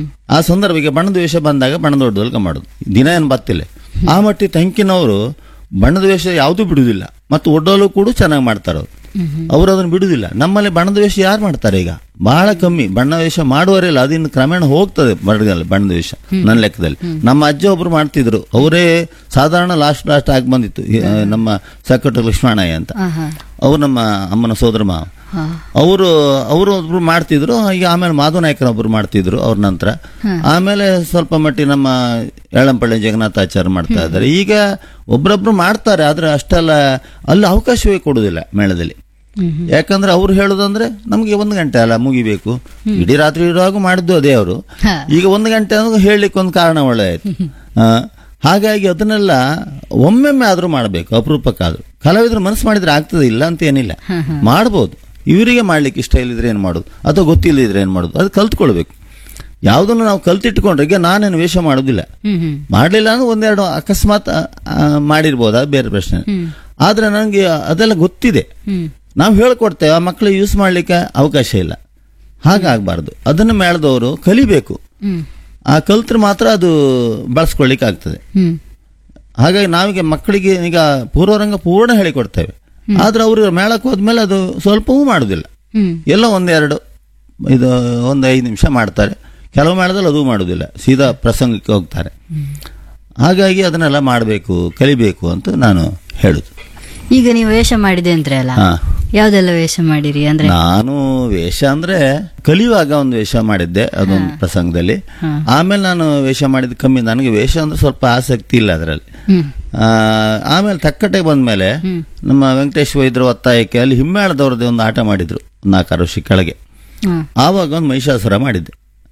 ಆ ಸಂದರ್ಭಕ್ಕೆ ಬಣ್ಣದ ವೇಷ ಬಂದಾಗ ಬಣ್ಣದ ಒಡ್ಡೋಲ್ಕ ಮಾಡೋದು ದಿನ ಏನು ಬತ್ತಿಲ್ಲ ಆ ಮಟ್ಟಿ ತಂಕಿನವರು ಬಣ್ಣದ ವೇಷ ಯಾವುದೂ ಬಿಡುವುದಿಲ್ಲ ಮತ್ತು ಒಡ್ಡೋಲು ಕೂಡ ಚೆನ್ನಾಗಿ ಮಾಡ್ತಾರೆ ಅವರು ಅವರು ಅದನ್ನು ಬಿಡುವುದಿಲ್ಲ ನಮ್ಮಲ್ಲಿ ಬಣ್ಣದ ವೇಷ ಯಾರು ಮಾಡ್ತಾರೆ ಈಗ ಬಹಳ ಕಮ್ಮಿ ಬಣ್ಣ ವೇಷ ಮಾಡುವವರಿಲ್ಲ ಅದಿನ್ನು ಕ್ರಮೇಣ ಹೋಗ್ತದೆ ಬಣ್ಣದಲ್ಲಿ ಬಣ್ಣದ ವೇಷ ನನ್ನ ಲೆಕ್ಕದಲ್ಲಿ ನಮ್ಮ ಅಜ್ಜ ಒಬ್ರು ಮಾಡ್ತಿದ್ರು ಅವರೇ ಸಾಧಾರಣ ಲಾಸ್ಟ್ ಲಾಸ್ಟ್ ಆಗಿ ಬಂದಿತ್ತು ಈ, ಆ, ನಮ್ಮ ಸಕ್ಕಟ್ಟು ಲಕ್ಷ್ಮಣಯ್ಯ ಅಂತ ಆಹಾ. ಅವ್ರು ನಮ್ಮ ಅಮ್ಮನ ಸೋದರ ಮಾವ ಹಾ. ಅವರು ಅವರು ಒಬ್ರು ಮಾಡ್ತಿದ್ರು ಈಗ ಆಮೇಲೆ ಮಾಧವ ನಾಯಕರ ಒಬ್ರು ಮಾಡ್ತಿದ್ರು ಅವ್ರ ನಂತರ ಆಮೇಲೆ ಸ್ವಲ್ಪ ಮಟ್ಟಿಗೆ ನಮ್ಮ ಎಳಂಪಳ್ಳಿ ಜಗನ್ನಾಥಾಚಾರ್ಯ ಮಾಡ್ತಾ ಇದ್ದಾರೆ ಈಗ ಒಬ್ರೊಬ್ರು ಮಾಡ್ತಾರೆ ಆದ್ರೆ ಅಷ್ಟೆಲ್ಲ ಅಲ್ಲಿ ಅವಕಾಶವೇ ಕೊಡುದಿಲ್ಲ ಮೇಳದಲ್ಲಿ ಯಾಕಂದ್ರೆ ಅವ್ರು ಹೇಳುದಂದ್ರೆ ನಮ್ಗೆ ಒಂದು ಗಂಟೆ ಅಲ್ಲ ಮುಗಿಬೇಕು ಇಡೀ ರಾತ್ರಿ ಇರುವಾಗ ಮಾಡಿದ್ದು ಅದೇ ಅವರು ಹಾ. ಈಗ ಒಂದು ಗಂಟೆ ಅಂದ್ರೆ ಹೇಳಲಿಕ್ಕೆ ಒಂದು ಕಾರಣ ಒಳ್ಳೆ ಆಯ್ತು ಆ, ಹಾಗಾಗಿ ಅದನ್ನೆಲ್ಲ ಒಮ್ಮೆಮ್ಮೆ ಆದ್ರೂ ಮಾಡಬೇಕು ಅಪರೂಪಕ್ಕಾದ್ರೂ ಕಲಾವಿದ್ರು ಮನಸ್ಸು ಮಾಡಿದ್ರೆ ಆಗ್ತದೆ ಇಲ್ಲ ಅಂತ ಏನಿಲ್ಲ ಮಾಡ್ಬೋದು ಇವರಿಗೆ ಮಾಡ್ಲಿಕ್ಕೆ ಇಷ್ಟ ಇಲ್ಲದ್ರೆ ಏನ್ ಮಾಡೋದು ಅಥವಾ ಗೊತ್ತಿಲ್ಲದಿದ್ರೆ ಏನ್ ಮಾಡೋದು ಅದು ಕಲ್ತ್ಕೊಳ್ಬೇಕು ಯಾವುದನ್ನು ನಾವು ಕಲ್ತಿಟ್ಕೊಂಡ್ರೆ ಈಗ ನಾನೇನು ವೇಷ ಮಾಡೋದಿಲ್ಲ ಹ್ಮ್ ಹ್ಮ್ ಮಾಡಲಿಲ್ಲ ಅಂದ್ರೆ ಒಂದೆರಡು ಅಕಸ್ಮಾತ್ ಆ, ಆ, ಮಾಡಿರ್ಬೋದು ಅದು ಬೇರೆ ಪ್ರಶ್ನೆ ಆದ್ರೆ ನನಗೆ ಅದೆಲ್ಲ ಗೊತ್ತಿದೆ ಹ್ಮ್ ನಾವು ಹೇಳ್ಕೊಡ್ತೇವೆ ಆ ಮಕ್ಕಳು ಯೂಸ್ ಮಾಡ್ಲಿಕ್ಕೆ ಅವಕಾಶ ಇಲ್ಲ ಹಾಗಾಗಬಾರ್ದು ಅದನ್ನು ಮೇಳದವರು ಕಲಿಬೇಕು ಹ್ಮ್ ಆ ಕಲ್ತ್ರೆ ಮಾತ್ರ ಅದು ಬಳಸ್ಕೊಳ್ಳಿಕ್ಕೆ ಆಗ್ತದೆ ಹ್ಮ್ ಹಾಗಾಗಿ ನಾವೀಗ ಮಕ್ಕಳಿಗೆ ಈಗ ಪೂರ್ವರಂಗ ಪೂರ್ಣ ಹೇಳಿಕೊಡ್ತೇವೆ ಆದ್ರೆ ಅವರು ಮೇಳಕ್ಕೆ ಹೋದ್ಮೇಲೆ ಅದು ಸ್ವಲ್ಪವೂ ಮಾಡುದಿಲ್ಲ ಹ್ಮ್ ಎಲ್ಲ ಒಂದೆರಡು ಇದು ಒಂದು ಐದು ನಿಮಿಷ ಮಾಡ್ತಾರೆ ಕೆಲವು ಮೇಳದಲ್ಲಿ ಅದು ಮಾಡುದಿಲ್ಲ ಸೀದಾ ಪ್ರಸಂಗಕ್ಕೆ ಹೋಗ್ತಾರೆ ಹಾಗಾಗಿ ಅದನ್ನೆಲ್ಲ ಮಾಡಬೇಕು ಕಲಿಬೇಕು ಅಂತ ನಾನು ಹೇಳುದು ಈಗ ನೀವು ವೇಷ ಮಾಡಿದೆ ಅಂದ್ರೆ ಅಲ್ಲ ಹಾ ಯಾವ್ದೆಲ್ಲ ವೇಷ ಮಾಡಿರಿ ಅಂದ್ರೆ ನಾನು ವೇಷ ಅಂದ್ರೆ ಕಲಿಯುವಾಗ ಒಂದು ವೇಷ ಮಾಡಿದ್ದೆ ಅದೊಂದು ಪ್ರಸಂಗದಲ್ಲಿ ಆಮೇಲೆ ನಾನು ವೇಷ ಮಾಡಿದ ಕಮ್ಮಿ ನನಗೆ ವೇಷ ಅಂದ್ರೆ ಸ್ವಲ್ಪ ಆಸಕ್ತಿ ಇಲ್ಲ ಅದರಲ್ಲಿ ಹ್ಮ್ ಆಮೇಲೆ ತಕ್ಕಟ್ಟೆ ಬಂದ್ಮೇಲೆ ನಮ್ಮ ವೆಂಕಟೇಶ್ ವೈದ್ಯರ ಒತ್ತಾಯಕ್ಕೆ ಅಲ್ಲಿ ಹಿಮ್ಮೇಳದವ್ರದ್ದು ಒಂದು ಆಟ ಮಾಡಿದ್ರು ನಾಲ್ಕಾರು ವರ್ಷ ಕೆಳಗೆ ಹ್ಮ್ ಆವಾಗ ಒಂದು ಮಹಿಷಾಸುರ ಮಾಡಿದ್ದೆ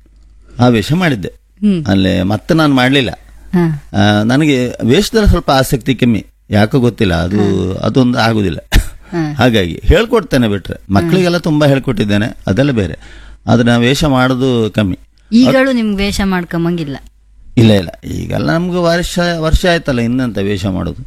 ಆ ವೇಷ ಮಾಡಿದ್ದೆ ಹ್ಮ್ ಅಲ್ಲಿ ಮತ್ತೆ ನಾನು ಮಾಡಲಿಲ್ಲ ಹಾ ನನಗೆ ವೇಷದಲ್ಲಿ ಸ್ವಲ್ಪ ಆಸಕ್ತಿ ಕಮ್ಮಿ ಯಾಕೋ ಗೊತ್ತಿಲ್ಲ ಅದು ಅದೊಂದು ಆಗುದಿಲ್ಲ ಹಾ. ಹಾಗಾಗಿ ಹೇಳ್ಕೊಡ್ತೇನೆ ಬಿಟ್ರೆ ಮಕ್ಕಳಿಗೆಲ್ಲ ತುಂಬಾ ಹೇಳ್ಕೊಟ್ಟಿದ್ದೇನೆ ಅದೆಲ್ಲ ಬೇರೆ ಆದ್ರೆ ನಾವು ವೇಷ ಮಾಡೋದು ಕಮ್ಮಿ ಈಗಳು ನಿಮ್ಗೆ ವೇಷ ಮಾಡ್ಕೊಂಬಂಗಿಲ್ಲ ಇಲ್ಲ ಇಲ್ಲ ಈಗೆಲ್ಲ ನಮ್ಗೆ ವರ್ಷ ವರ್ಷ ಆಯ್ತಲ್ಲ ಇನ್ನಂತ ವೇಷ ಮಾಡೋದು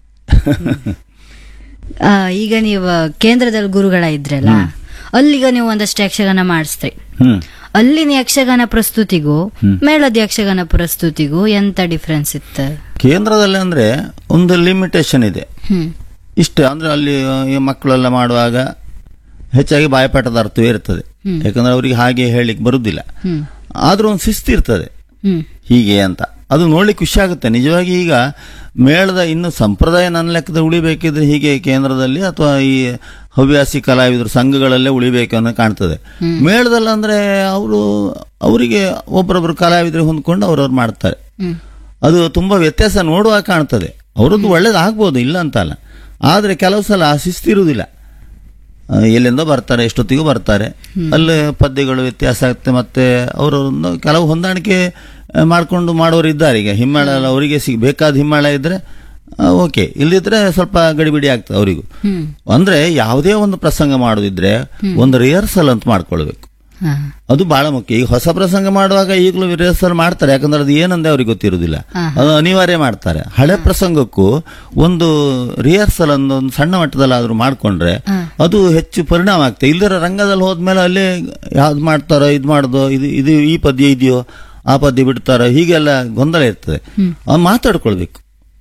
ಆ, ಈಗ ನೀವು ಕೇಂದ್ರದಲ್ಲಿ ಗುರುಗಳ ಇದ್ರಲ್ಲ ಅಲ್ಲಿಗ ನೀವು ಒಂದಷ್ಟು ಯಕ್ಷಗಾನ ಮಾಡಿಸ್ತ್ರಿ ಹ್ಮ್ ಅಲ್ಲಿನ ಯಕ್ಷಗಾನ ಪ್ರಸ್ತುತಿಗೂ ಮೇಳದ ಯಕ್ಷಗಾನ ಪ್ರಸ್ತುತಿಗೂ ಎಂತ ಡಿಫ್ರೆನ್ಸ್ ಇತ್ತು ಕೇಂದ್ರದಲ್ಲಿ ಅಂದ್ರೆ ಒಂದು ಲಿಮಿಟೇಷನ್ ಇದೆ ಹ್ಮ್ ಇಷ್ಟೇ ಅಂದ್ರೆ ಅಲ್ಲಿ ಈ ಮಕ್ಕಳೆಲ್ಲ ಮಾಡುವಾಗ ಹೆಚ್ಚಾಗಿ ಬಾಯಪಾಠದ ಅರ್ಥವೇ ಇರ್ತದೆ ಯಾಕಂದ್ರೆ ಅವರಿಗೆ ಹಾಗೆ ಹೇಳಲಿಕ್ಕೆ ಬರುದಿಲ್ಲ ಹ್ಮ್ ಆದ್ರೂ ಒಂದು ಶಿಸ್ತು ಇರ್ತದೆ ಹ್ಮ್ ಹೀಗೆ ಅಂತ ಅದು ನೋಡ್ಲಿಕ್ಕೆ ಖುಷಿ ಆಗುತ್ತೆ ನಿಜವಾಗಿ ಈಗ ಮೇಳದ ಇನ್ನು ಸಂಪ್ರದಾಯ ನನ್ನ ಲೆಕ್ಕದ ಉಳಿಬೇಕಿದ್ರೆ ಹೀಗೆ ಕೇಂದ್ರದಲ್ಲಿ ಅಥವಾ ಈ ಹವ್ಯಾಸಿ ಕಲಾವಿದರು ಸಂಘಗಳಲ್ಲೇ ಉಳಿಬೇಕು ಅನ್ನೋ ಕಾಣ್ತದೆ ಮೇಳದಲ್ಲಿ ಅಂದ್ರೆ ಅವರು ಅವರಿಗೆ ಒಬ್ಬರೊಬ್ರು ಕಲಾವಿದರು ಹೊಂದ್ಕೊಂಡು ಅವ್ರವ್ರು ಮಾಡ್ತಾರೆ ಹ್ಮ್ ಅದು ತುಂಬಾ ವ್ಯತ್ಯಾಸ ನೋಡುವಾಗ ಕಾಣ್ತದೆ ಅವರದ್ದು ಒಳ್ಳೇದಾಗ್ಬೋದು ಇಲ್ಲ ಅಂತಲ್ಲ ಆದ್ರೆ ಕೆಲವು ಸಲ ಆ ಶಿಸ್ತಿರುವುದಿಲ್ಲ ಆ, ಎಲ್ಲಿಂದ ಬರ್ತಾರೆ ಎಷ್ಟೊತ್ತಿಗೂ ಬರ್ತಾರೆ ಅಲ್ಲಿ ಪದ್ಯಗಳು ವ್ಯತ್ಯಾಸ ಆಗುತ್ತೆ ಮತ್ತೆ ಅವರೊಂದು ಕೆಲವು ಹೊಂದಾಣಿಕೆ ಆ, ಮಾಡ್ಕೊಂಡು ಮಾಡೋರು ಇದ್ದಾರೆ ಈಗ ಹಿಮ್ಮೇಳ ಎಲ್ಲ ಅವರಿಗೆ ಸಿಗ್ ಬೇಕಾದ ಹಿಮ್ಮೇಳ ಇದ್ರೆ ಓಕೆ ಇಲ್ಲಿದ್ರೆ ಸ್ವಲ್ಪ ಗಡಿಬಿಡಿ ಆಗ್ತದೆ ಅವರಿಗೂ ಹ್ಮ್ ಅಂದ್ರೆ ಯಾವುದೇ ಒಂದು ಪ್ರಸಂಗ ಮಾಡೋದಿದ್ರೆ ಒಂದು ರಿಹರ್ಸಲ್ ಅಂತ ಮಾಡ್ಕೊಳ್ಬೇಕು ಹಾ ಅದು ಬಹಳ ಮುಖ್ಯ ಈಗ ಹೊಸ ಪ್ರಸಂಗ ಮಾಡುವಾಗ ಈಗಲೂ ರಿಹರ್ಸಲ್ ಮಾಡ್ತಾರೆ ಯಾಕಂದ್ರೆ ಅದು ಏನಂದ್ರೆ ಅವ್ರಿಗೆ ಗೊತ್ತಿರುವುದಿಲ್ಲ ಹಾ. ಅದು ಅನಿವಾರ್ಯ ಮಾಡ್ತಾರೆ ಹಳೆ ಪ್ರಸಂಗಕ್ಕೂ ಒಂದು ರಿಹರ್ಸಲ್ ಒಂದು ಒಂದು ಸಣ್ಣ ಮಟ್ಟದಲ್ಲಾದ್ರೂ ಮಾಡ್ಕೊಂಡ್ರೆ ಅದು ಹೆಚ್ಚು ಪರಿಣಾಮ ಆಗ್ತದೆ ಇಲ್ಲರ ರಂಗದಲ್ಲಿ ಹೋದ್ಮೇಲೆ ಅಲ್ಲೇ ಯಾವ್ದು ಮಾಡ್ತಾರೋ ಇದು ಮಾಡೋದು ಇದು ಇದು ಈ ಪದ್ಯ ಇದೆಯೋ ಆ ಪದ್ಯ ಬಿಡ್ತಾರೋ ಹೀಗೆಲ್ಲ ಗೊಂದಲ ಇರ್ತದೆ ಅವ್ನು ಮಾತಾಡ್ಕೊಳ್ಬೇಕು ಒಂದೇ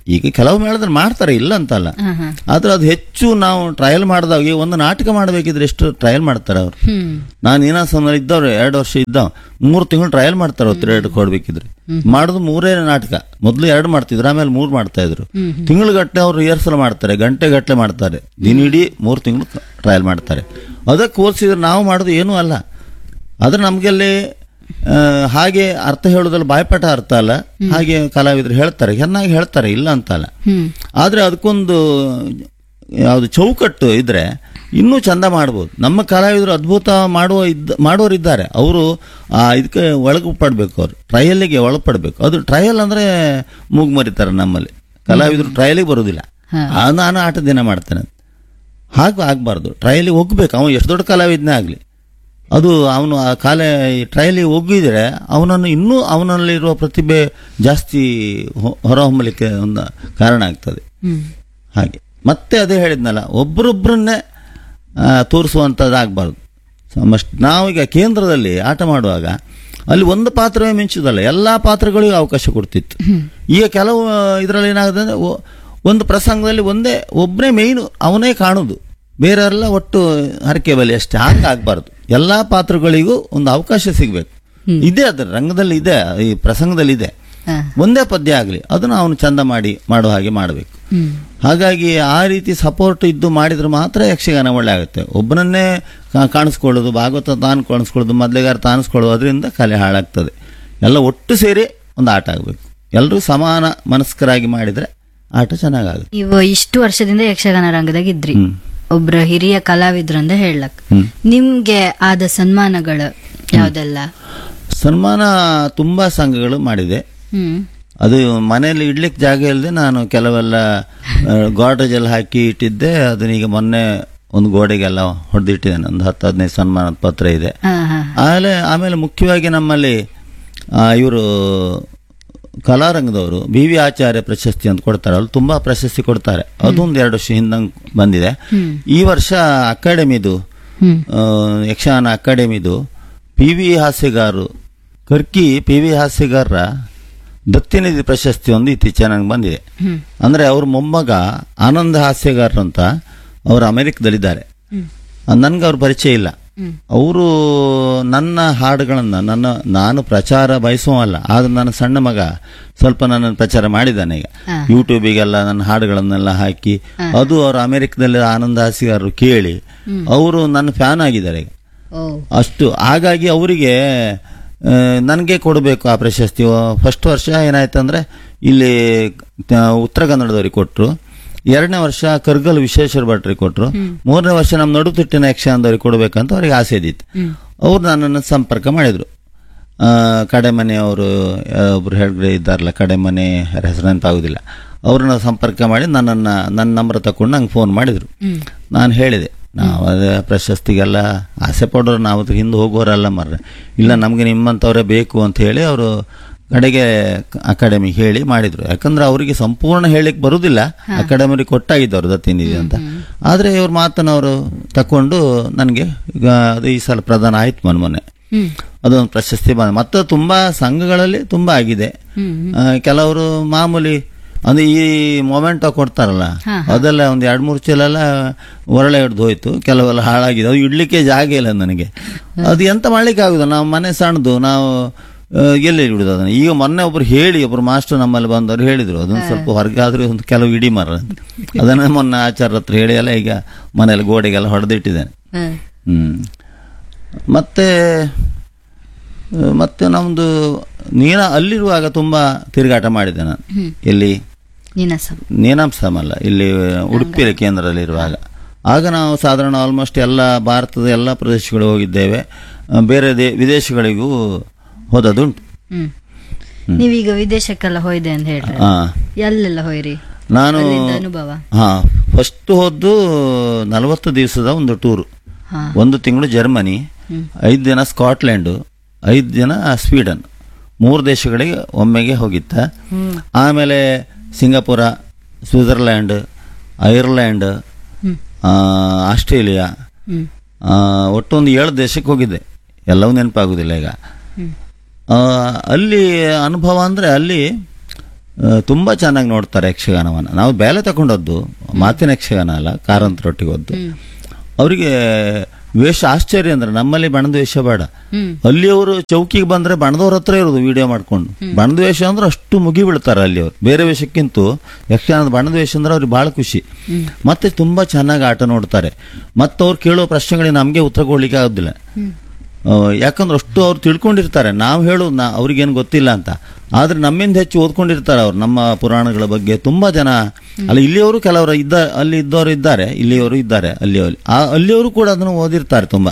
ಈಗ ಕೆಲವು ಮೇಳದಲ್ಲಿ ಮಾಡ್ತಾರೆ ಇಲ್ಲ ಅಂತಲ್ಲ ಹಾ, ಹಾ. ಆದ್ರೆ ಅದು ಹೆಚ್ಚು ನಾವು ಟ್ರಯಲ್ ಮಾಡಿದಾಗ ಈಗ ಒಂದು ನಾಟಕ ಮಾಡಬೇಕಿದ್ರೆ ಎಷ್ಟು ಟ್ರಯಲ್ ಮಾಡ್ತಾರೆ ಅವ್ರು ಹ್ಮ್ ನಾನು ನೀನಾಸಂದ್ರೆ ಇದ್ದವ್ರು ಎರಡು ವರ್ಷ ಇದ್ದವ ಮೂರು ತಿಂಗಳು ಟ್ರಯಲ್ ಮಾಡ್ತಾರೆ ಅವ್ರು ತಿರುಗಾಟ ಕೊಡ್ಬೇಕಿದ್ರೆ ಮಾಡೋದು ಮೂರೇ ನಾಟಕ ಮೊದಲು ಎರಡು ಮಾಡ್ತಿದ್ರು ಆಮೇಲೆ ಮೂರು ಮಾಡ್ತಾ ಇದ್ರು ತಿಂಗಳಗಟ್ಟಲೆ ಅವ್ರು ರಿಹರ್ಸಲ್ ಮಾಡ್ತಾರೆ ಗಂಟೆ ಗಟ್ಟಲೆ ಮಾಡ್ತಾರೆ ದಿನಿಡೀ ಮೂರು ತಿಂಗಳು ಟ್ರಯಲ್ ಮಾಡ್ತಾರೆ ಅದಕ್ಕೆ ಹೋಲಿಸಿದ್ರೆ ನಾವು ಮಾಡೋದು ಏನೂ ಅಲ್ಲ ಆದ್ರೆ ನಮಗಲ್ಲಿ ಆ, ಹಾಗೆ ಅರ್ಥ ಹೇಳೋದ್ರಲ್ಲಿ ಬಾಯ್ಪಾಠ ಅರ್ಥ ಅಲ್ಲ ಹಾಗೆ ಕಲಾವಿದರು ಹೇಳ್ತಾರೆ ಚೆನ್ನಾಗಿ ಹೇಳ್ತಾರೆ ಇಲ್ಲ ಅಂತಲ್ಲ ಹ್ಮ್ ಆದ್ರೆ ಅದಕ್ಕೊಂದು ಯಾವುದು ಚೌಕಟ್ಟು ಇದ್ರೆ ಇನ್ನೂ ಚಂದ ಮಾಡ್ಬೋದು ನಮ್ಮ ಕಲಾವಿದರು ಅದ್ಭುತ ಮಾಡುವ ಇದ್ದ ಮಾಡೋರಿದ್ದಾರೆ ಅವರು ಆ ಇದಕ್ಕೆ ಒಳಗೆ ಪಡಬೇಕು ಅವರು ಟ್ರಯಲಿಗೆ ಒಳಪಡಬೇಕು ಅದು ಟ್ರಯಲ್ ಅಂದ್ರೆ ಮೂಗು ಮರಿತಾರೆ ನಮ್ಮಲ್ಲಿ ಕಲಾವಿದರು ಟ್ರಯಲಿಗೆ ಬರೋದಿಲ್ಲ ಆ, ನಾನು ಆಟ ದಿನ ಮಾಡ್ತೇನೆ ಹಾಗೆ ಆಗಬಾರ್ದು ಟ್ರಯಲಿಗೆ ಹೋಗ್ಬೇಕು ಅವನು ಎಷ್ಟು ದೊಡ್ಡ ಕಲಾವಿದನೇ ಆಗಲಿ ಅದು ಅವನು ಆ ಕಾಲ ಟ್ರಯಲಿಗೆ ಹೋಗಿದ್ರೆ ಅವನನ್ನು ಇನ್ನೂ ಅವನಲ್ಲಿರುವ ಪ್ರತಿಭೆ ಜಾಸ್ತಿ ಹೊ- ಹೊರಹೊಮ್ಮಲಿಕ್ಕೆ ಒಂದು ಕಾರಣ ಆಗ್ತದೆ ಹ್ಮ್ ಹಾಗೆ ಮತ್ತೆ ಅದೇ ಹೇಳಿದ್ನಲ್ಲ ಒಬ್ಬರೊಬ್ಬರನ್ನೇ ತೋರಿಸುವಂಥದ್ದಾಗಬಾರ್ದು ಸಮಷ್ಟಿ ನಾವೀಗ ಕೇಂದ್ರದಲ್ಲಿ ಆಟ ಮಾಡುವಾಗ ಅಲ್ಲಿ ಒಂದು ಪಾತ್ರವೇ ಮಿಂಚುದಲ್ಲ ಎಲ್ಲ ಪಾತ್ರಗಳಿಗೂ ಅವಕಾಶ ಕೊಡ್ತಿತ್ತು ಈಗ ಕೆಲವು ಇದರಲ್ಲಿ ಏನಾಗುತ್ತೆ ಅಂದ್ರೆ ಒ- ಒಂದು ಪ್ರಸಂಗದಲ್ಲಿ ಒಂದೇ ಒಬ್ಬನೇ ಮೇಯ್ನು ಅವನೇ ಕಾಣುದು ಬೇರೆಯವರೆಲ್ಲ ಒಟ್ಟು ಹರಕೆ ಬಲಿ ಅಷ್ಟೇ ಹಾಗೆ ಆಗಬಾರ್ದು ಎಲ್ಲ ಪಾತ್ರಗಳಿಗೂ ಒಂದು ಅವಕಾಶ ಸಿಗಬೇಕು ಇದೆ ಅದರ ರಂಗದಲ್ಲಿ ಇದೆ ಈ ಪ್ರಸಂಗದಲ್ಲಿ ಇದೆ ಹಾ. ಒಂದೇ ಪದ್ಯ ಆಗಲಿ ಅದನ್ನು ಅವನು ಚಂದ ಮಾಡಿ ಮಾಡುವ ಹಾಗೆ ಮಾಡಬೇಕು ಹ್ಮ್ ಹಾಗಾಗಿ ಆ ರೀತಿ ಸಪೋರ್ಟ್ ಇದ್ದು ಮಾಡಿದ್ರೆ ಮಾತ್ರ ಯಕ್ಷಗಾನ ಒಳ್ಳೆ ಆಗುತ್ತೆ ಒಬ್ಬನನ್ನೇ ಕಾ- ಕಾಣಿಸ್ಕೊಳ್ಳೋದು ಭಾಗವತ ತಾನು ಕಾಣಿಸ್ಕೊಳ್ಳೋದು ಮೊದಲಿಗಾರ ತಾನಿಸ್ಕೊಳ್ಳೋದು ಅದರಿಂದ ಕಲೆ ಹಾಳಾಗ್ತದೆ ಎಲ್ಲ ಒಟ್ಟು ಸೇರಿ ಒಂದು ಆಟ ಆಗಬೇಕು ಎಲ್ಲರೂ ಸಮಾನ ಮನಸ್ಕರಾಗಿ ಮಾಡಿದ್ರೆ ಆಟ ಚೆನ್ನಾಗಾಗುತ್ತೆ ನೀವು ಇಷ್ಟು ವರ್ಷದಿಂದ ಯಕ್ಷಗಾನ ರಂಗದಾಗ ಇದ್ರಿ ಹ್ಮ್. ಒಬ್ರ ಹಿರಿಯ ಕಲಾವಿದ್ರು ಅಂತ ಹೇಳಕ್ ಹ್ಮ್. ನಿಮ್ಗೆ ಆದ ಸನ್ಮಾನಗಳು ಯಾವ್ದೆಲ್ಲ ಸನ್ಮಾನ ತುಂಬಾ ಸಂಘಗಳು ಮಾಡಿದೆ ಹ್ಮ್ ಅದು ಮನೆಯಲ್ಲಿ ಇಡ್ಲಿಕ್ಕೆ ಜಾಗ ಇಲ್ಲದೆ ನಾನು ಕೆಲವೆಲ್ಲ ಗಾಡ್ರೇಜ್ ಎಲ್ಲ ಹಾಕಿ ಇಟ್ಟಿದ್ದೆ ಅದನ್ನ ಈಗ ಮೊನ್ನೆ ಒಂದು ಗೋಡೆಗೆಲ್ಲ ಹೊಡೆದಿಟ್ಟಿದ್ದೇನೆ ಒಂದು ಹತ್ತು ಹದಿನೈದು ಸನ್ಮಾನದ ಪತ್ರ ಇದೆ ಹಾ ಹಾ ಆಮೇಲೆ ಆಮೇಲೆ ಮುಖ್ಯವಾಗಿ ನಮ್ಮಲ್ಲಿ ಇವರು ಕಲಾರಂಗದವರು ಬಿ ವಿ ಆಚಾರ್ಯ ಪ್ರಶಸ್ತಿ ಅಂತ ಕೊಡ್ತಾರೆ ಅಲ್ಲಿ ತುಂಬಾ ಪ್ರಶಸ್ತಿ ಕೊಡ್ತಾರೆ ಅದೊಂದು ಎರಡು ವರ್ಷ ಹಿಂದಂಗ್ ಬಂದಿದೆ ಹ್ಮ್. ಈ ವರ್ಷ ಅಕಾಡೆಮಿದು ಹ್ಮ್ ಆ, ಯಕ್ಷಗಾನ ಅಕಾಡೆಮಿದು ಪಿ ವಿ ಹಾಸ್ಯಗಾರರು ಕರ್ಕಿ ಪಿ ವಿ ಹಾಸ್ಯಗಾರರ ದತ್ತಿನಿಧಿ ಪ್ರಶಸ್ತಿ ಒಂದು ಇತ್ತೀಚೆಗೆ ನನಗೆ ಬಂದಿದೆ ಹ್ಮ್ ಅಂದ್ರೆ ಅವ್ರ ಮೊಮ್ಮಗ ಆನಂದ ಹಾಸ್ಯಗಾರರು ಅಂತ ಅವರು ಅಮೆರಿಕದಲ್ಲಿದ್ದಾರೆ ಹ್ಮ್ ನನ್ಗೆ ಅವ್ರ ಪರಿಚಯ ಇಲ್ಲ ಹ್ಮ್. ಅವರು ನನ್ನ ಹಾಡುಗಳನ್ನ ನನ್ನ ನಾನು ಪ್ರಚಾರ ಬಯಸುವಲ್ಲ ಆದ್ರೆ ನನ್ನ ಸಣ್ಣ ಮಗ ಸ್ವಲ್ಪ ನನ್ನನ್ನು ಪ್ರಚಾರ ಮಾಡಿದ್ದಾನೆ ಈಗ ಹಾ. ಯೂಟ್ಯೂಬಿಗೆಲ್ಲ ನನ್ನ ಹಾಡುಗಳನ್ನೆಲ್ಲ ಹಾಕಿ ಅದು ಅವರು ಅಮೆರಿಕದಲ್ಲಿ ಆನಂದ ಹಾಸಿಗಾರರು ಕೇಳಿ ಅವರು ನನ್ನ ಫ್ಯಾನ್ ಆಗಿದ್ದಾರೆ ಈಗ ಓ ಅಷ್ಟು ಹಾಗಾಗಿ ಅವರಿಗೆ ನನಗೆ ಕೊಡಬೇಕು ಆ ಪ್ರಶಸ್ತಿ ಫಸ್ಟ್ ವರ್ಷ ಏನಾಯ್ತಂದ್ರೆ ಇಲ್ಲಿ ತ- ಉತ್ತರ ಕನ್ನಡದವ್ರಿಗೆ ಕೊಟ್ಟರು ಎರಡನೇ ವರ್ಷ ಕರ್ಗಲ್ ವಿಶ್ವೇಶ್ವರ ಭಟ್ರಿಗೆ ಕೊಟ್ಟರು ಮೂರನೇ ವರ್ಷ ನಮ್ಮ ನಡುತಿಟ್ಟಿನ ಯಕ್ಷಗಾನದವ್ರಿಗೆ ಕೊಡಬೇಕಂತ ಅವ್ರಿಗೆ ಆಸೆ ಇದ್ದಿತ್ತು ಹ್ಮ್ ಅವ್ರು ನನ್ನನ್ನು ಸಂಪರ್ಕ ಮಾಡಿದ್ರು ಆ, ಕಡೆಮನೆಯವರು ಒಬ್ರು ಹೇಳಿದ್ರೆ ಇದ್ದಾರಲ್ಲ ಕಡೆಮನೆ ಹೆಸರು ನೆನಪಾಗುದಿಲ್ಲ ಅವ್ರನ್ನ ಸಂಪರ್ಕ ಮಾಡಿ ನನ್ನನ್ನು ನನ್ನ ನಂಬರ್ ತಕೊಂಡು ನಂಗೆ ಫೋನ್ ಮಾಡಿದ್ರು ಹ್ಮ್ ನಾನು ಹೇಳಿದೆ ನಾವು ಅದೇ ಪ್ರಶಸ್ತಿಗೆಲ್ಲ ಆಸೆ ಪಡೋರು ನಾವು ಅದ್ರ ಹಿಂದೆ ಹೋಗೋರಲ್ಲ ಮರ್ರೆ ಇಲ್ಲ ನಮಗೆ ನಿಮ್ಮಂಥವ್ರೇ ಬೇಕು ಅಂತ ಹೇಳಿ ಅವರು ಕಡೆಗೆ ಅಕಾಡೆಮಿ ಹೇಳಿ ಮಾಡಿದ್ರು ಯಾಕಂದ್ರೆ ಅವರಿಗೆ ಸಂಪೂರ್ಣ ಹೇಳಿಕ್ ಬರುದಿಲ್ಲ ಅಕಾಡೆಮಿಗೆ ಕೊಟ್ಟಾಗಿದ್ದವ್ರು ದತ್ತಿನಿಧಿ ಅಂತ ಆದ್ರೆ ಇವ್ರ ಮಾತನ್ನ ಅವರು ತಕೊಂಡು ನನಗೆ ಈಗ ಅದು ಈ ಸಲ ಪ್ರಧಾನ ಆಯ್ತು ಮೊನ್ನೆ ಮೊನ್ನೆ ಹ್ಮ್ ಅದೊಂದು ಪ್ರಶಸ್ತಿ ಬಂದ ಮತ್ತೆ ತುಂಬಾ ಸಂಘಗಳಲ್ಲಿ ತುಂಬಾ ಆಗಿದೆ ಹ್ಮ್ ಆ, ಕೆಲವರು ಮಾಮೂಲಿ ಅಂದ್ರೆ ಈ ಮೊಮೆಂಟ್ ಕೊಡ್ತಾರಲ್ಲ ಹಾ, ಅದೆಲ್ಲ ಒಂದ್ ಎರಡ್ ಮೂರು ಚೀಲ ಎಲ್ಲ ಒರಳೆ ಹಿಡ್ದು ಹೋಯ್ತು ಕೆಲವೆಲ್ಲ ಹಾಳಾಗಿದೆ ಅದು ಇಡ್ಲಿಕ್ಕೆ ಜಾಗ ಇಲ್ಲ ನನಗೆ ಅದು ಎಂತ ಮಾಡ್ಲಿಕ್ಕೆ ಆಗುದು ನಾವು ಮನೆ ಸಣ್ಣದು ನಾವು ಆ, ಎಲ್ಲಿ ಇಡುದು ಅದನ್ನ ಈಗ ಮೊನ್ನೆ ಒಬ್ರು ಹೇಳಿ ಒಬ್ರು ಮಾಸ್ಟರ್ ನಮ್ಮಲ್ಲಿ ಬಂದವರು ಹೇಳಿದ್ರು ಅದನ್ನ ಸ್ವಲ್ಪ ಹೊರಗೆ ಆದ್ರೆ ಒಂದು ಕೆಲವು ಇಡಿ ಮರ ಅಂತ. ಅದನ್ನ ಮೊನ್ನೆ ಆಚಾರ ಹತ್ರ ಹೇಳಿ ಎಲ್ಲ ಈಗ ಮನೇಲಿ ಗೋಡೆಗೆಲ್ಲ ಹೊಡೆದಿಟ್ಟಿದ್ದೇನೆ ಹ್ಮ್ ಹ್ಮ್ ಮತ್ತೆ ಆ, ಮತ್ತೆ ನಮ್ದು ನೀನ ಅಲ್ಲಿರುವಾಗ ತುಂಬಾ ತಿರುಗಾಟ ಮಾಡಿದೆ ನಾನು ಹ್ಮ್. ಇಲ್ಲಿ ನೀನಸ ನೀನಾಂಸಮ್ ಅಲ್ಲ ಇಲ್ಲಿ ಉಡುಪಿ ಕೇಂದ್ರದಲ್ಲಿರುವಾಗ ಆಗ ನಾವು ಸಾಧಾರಣ ಆಲ್ಮೋಸ್ಟ್ ಎಲ್ಲ ಭಾರತದ ಎಲ್ಲ ಪ್ರದೇಶಗಳು ಹೋಗಿದ್ದೇವೆ ಆ, ಬೇರೆ ದೇ ವಿದೇಶಗಳಿಗೂ ಹೋದದುಂಟು ಹ್ಮ್ ನೀವೀಗ ವಿದೇಶಕ್ಕೆಲ್ಲ ಹೋಯ್ದೆ ಅಂತ ಹೇಳ್ರಿ ಆ, ಎಲ್ಲೆಲ್ಲ ಹೋಯ್ರಿ ನಾನು ಅಲ್ಲಿಂದ ಅನುಭವ ಹಾ ಫಸ್ಟ್ ಹೋದ್ದು ನಲವತ್ತು ದಿವಸದ ಒಂದು ಟೂರು ಹಾ ಒಂದು ತಿಂಗಳು ಜರ್ಮನಿ ಹ್ಮ್. ಐದು ದಿನ ಸ್ಕಾಟ್ಲೆಂಡು ಐದು ದಿನ ಸ್ವೀಡನ್ ಮೂರು ದೇಶಗಳಿಗೆ ಒಮ್ಮೆಗೆ ಹೋಗಿತ್ತ ಹ್ಮ್ ಆಮೇಲೆ ಸಿಂಗಾಪುರ ಸ್ವಿಟ್ಜರ್ಲ್ಯಾಂಡ್ ಐರ್ಲ್ಯಾಂಡ್ ಹ್ಮ್ ಆ, ಆಸ್ಟ್ರೇಲಿಯಾ ಹ್ಮ್ ಆ, ಒಟ್ಟು ಒಂದು ಏಳು ದೇಶಕ್ಕೆ ಹೋಗಿದ್ದೆ ಎಲ್ಲವೂ ನೆನಪಾಗುದಿಲ್ಲ ಈಗ ಹ್ಮ್ ಆ, ಅಲ್ಲಿ ಅನುಭವ ಅಂದರೆ ಅಲ್ಲಿ ಆ, ತುಂಬಾ ಚೆನ್ನಾಗಿ ನೋಡ್ತಾರೆ ಯಕ್ಷಗಾನವನ್ನ ನಾವು ಬೇಲೆ ತಗೊಂಡದ್ದು ಮಾತಿನ ಯಕ್ಷಗಾನ ಅಲ್ಲ ಕಾರಂತರೊಟ್ಟಿಗೆ ಹೋದ್ದು ಅವರಿಗೆ ವೇಷ ಆಶ್ಚರ್ಯ ಅಂದ್ರೆ ನಮ್ಮಲ್ಲಿ ಬಣದ ವೇಷ ಬೇಡ ಹ್ಮ್ ಅಲ್ಲಿ ಅವರು ಚೌಕಿಗೆ ಬಂದ್ರೆ ಬಣದವ್ರ ಹತ್ರ ಇರೋದು ವಿಡಿಯೋ ಮಾಡ್ಕೊಂಡು ಬಣದ ವೇಷ ಅಂದ್ರೆ ಅಷ್ಟು ಮುಗಿ ಬೀಳ್ತಾರೆ ಅಲ್ಲಿ ಅವರು ಬೇರೆ ವೇಷಕ್ಕಿಂತ ಯಕ್ಷಗಾನದ ಬಣದ ವೇಷ ಅಂದ್ರೆ ಅವ್ರಿಗೆ ಬಹಳ ಖುಷಿ ಮತ್ತೆ ತುಂಬಾ ಚೆನ್ನಾಗಿ ಆಟ ನೋಡ್ತಾರೆ ಮತ್ತೆ ಅವ್ರು ಕೇಳೋ ಪ್ರಶ್ನೆಗಳಿಗೆ ನಮಗೆ ಉತ್ತರ ಕೊಡ್ಲಿಕ್ಕೆ ಆಗೋದಿಲ್ಲ ಆ, ಯಾಕಂದ್ರೆ ಅಷ್ಟು ಅವ್ರು ತಿಳ್ಕೊಂಡಿರ್ತಾರೆ ನಾವು ಹೇಳೋದು ನಾ ಅವ್ರಿಗೇನು ಗೊತ್ತಿಲ್ಲ ಅಂತ ಆದ್ರೆ ನಮ್ಮಿಂದ ಹೆಚ್ಚು ಓದ್ಕೊಂಡಿರ್ತಾರೆ ಅವ್ರು ನಮ್ಮ ಪುರಾಣಗಳ ಬಗ್ಗೆ ತುಂಬಾ ಜನ ಅಲ್ಲ ಇಲ್ಲಿಯವರು ಕೆಲವರು ಇದ್ದ ಅಲ್ಲಿ ಇದ್ದವರು ಇದ್ದಾರೆ ಇಲ್ಲಿಯವರು ಇದ್ದಾರೆ ಅಲ್ಲಿಯವರು ಆ ಅಲ್ಲಿಯವರು ಕೂಡ ಅದನ್ನು ಓದಿರ್ತಾರೆ ತುಂಬಾ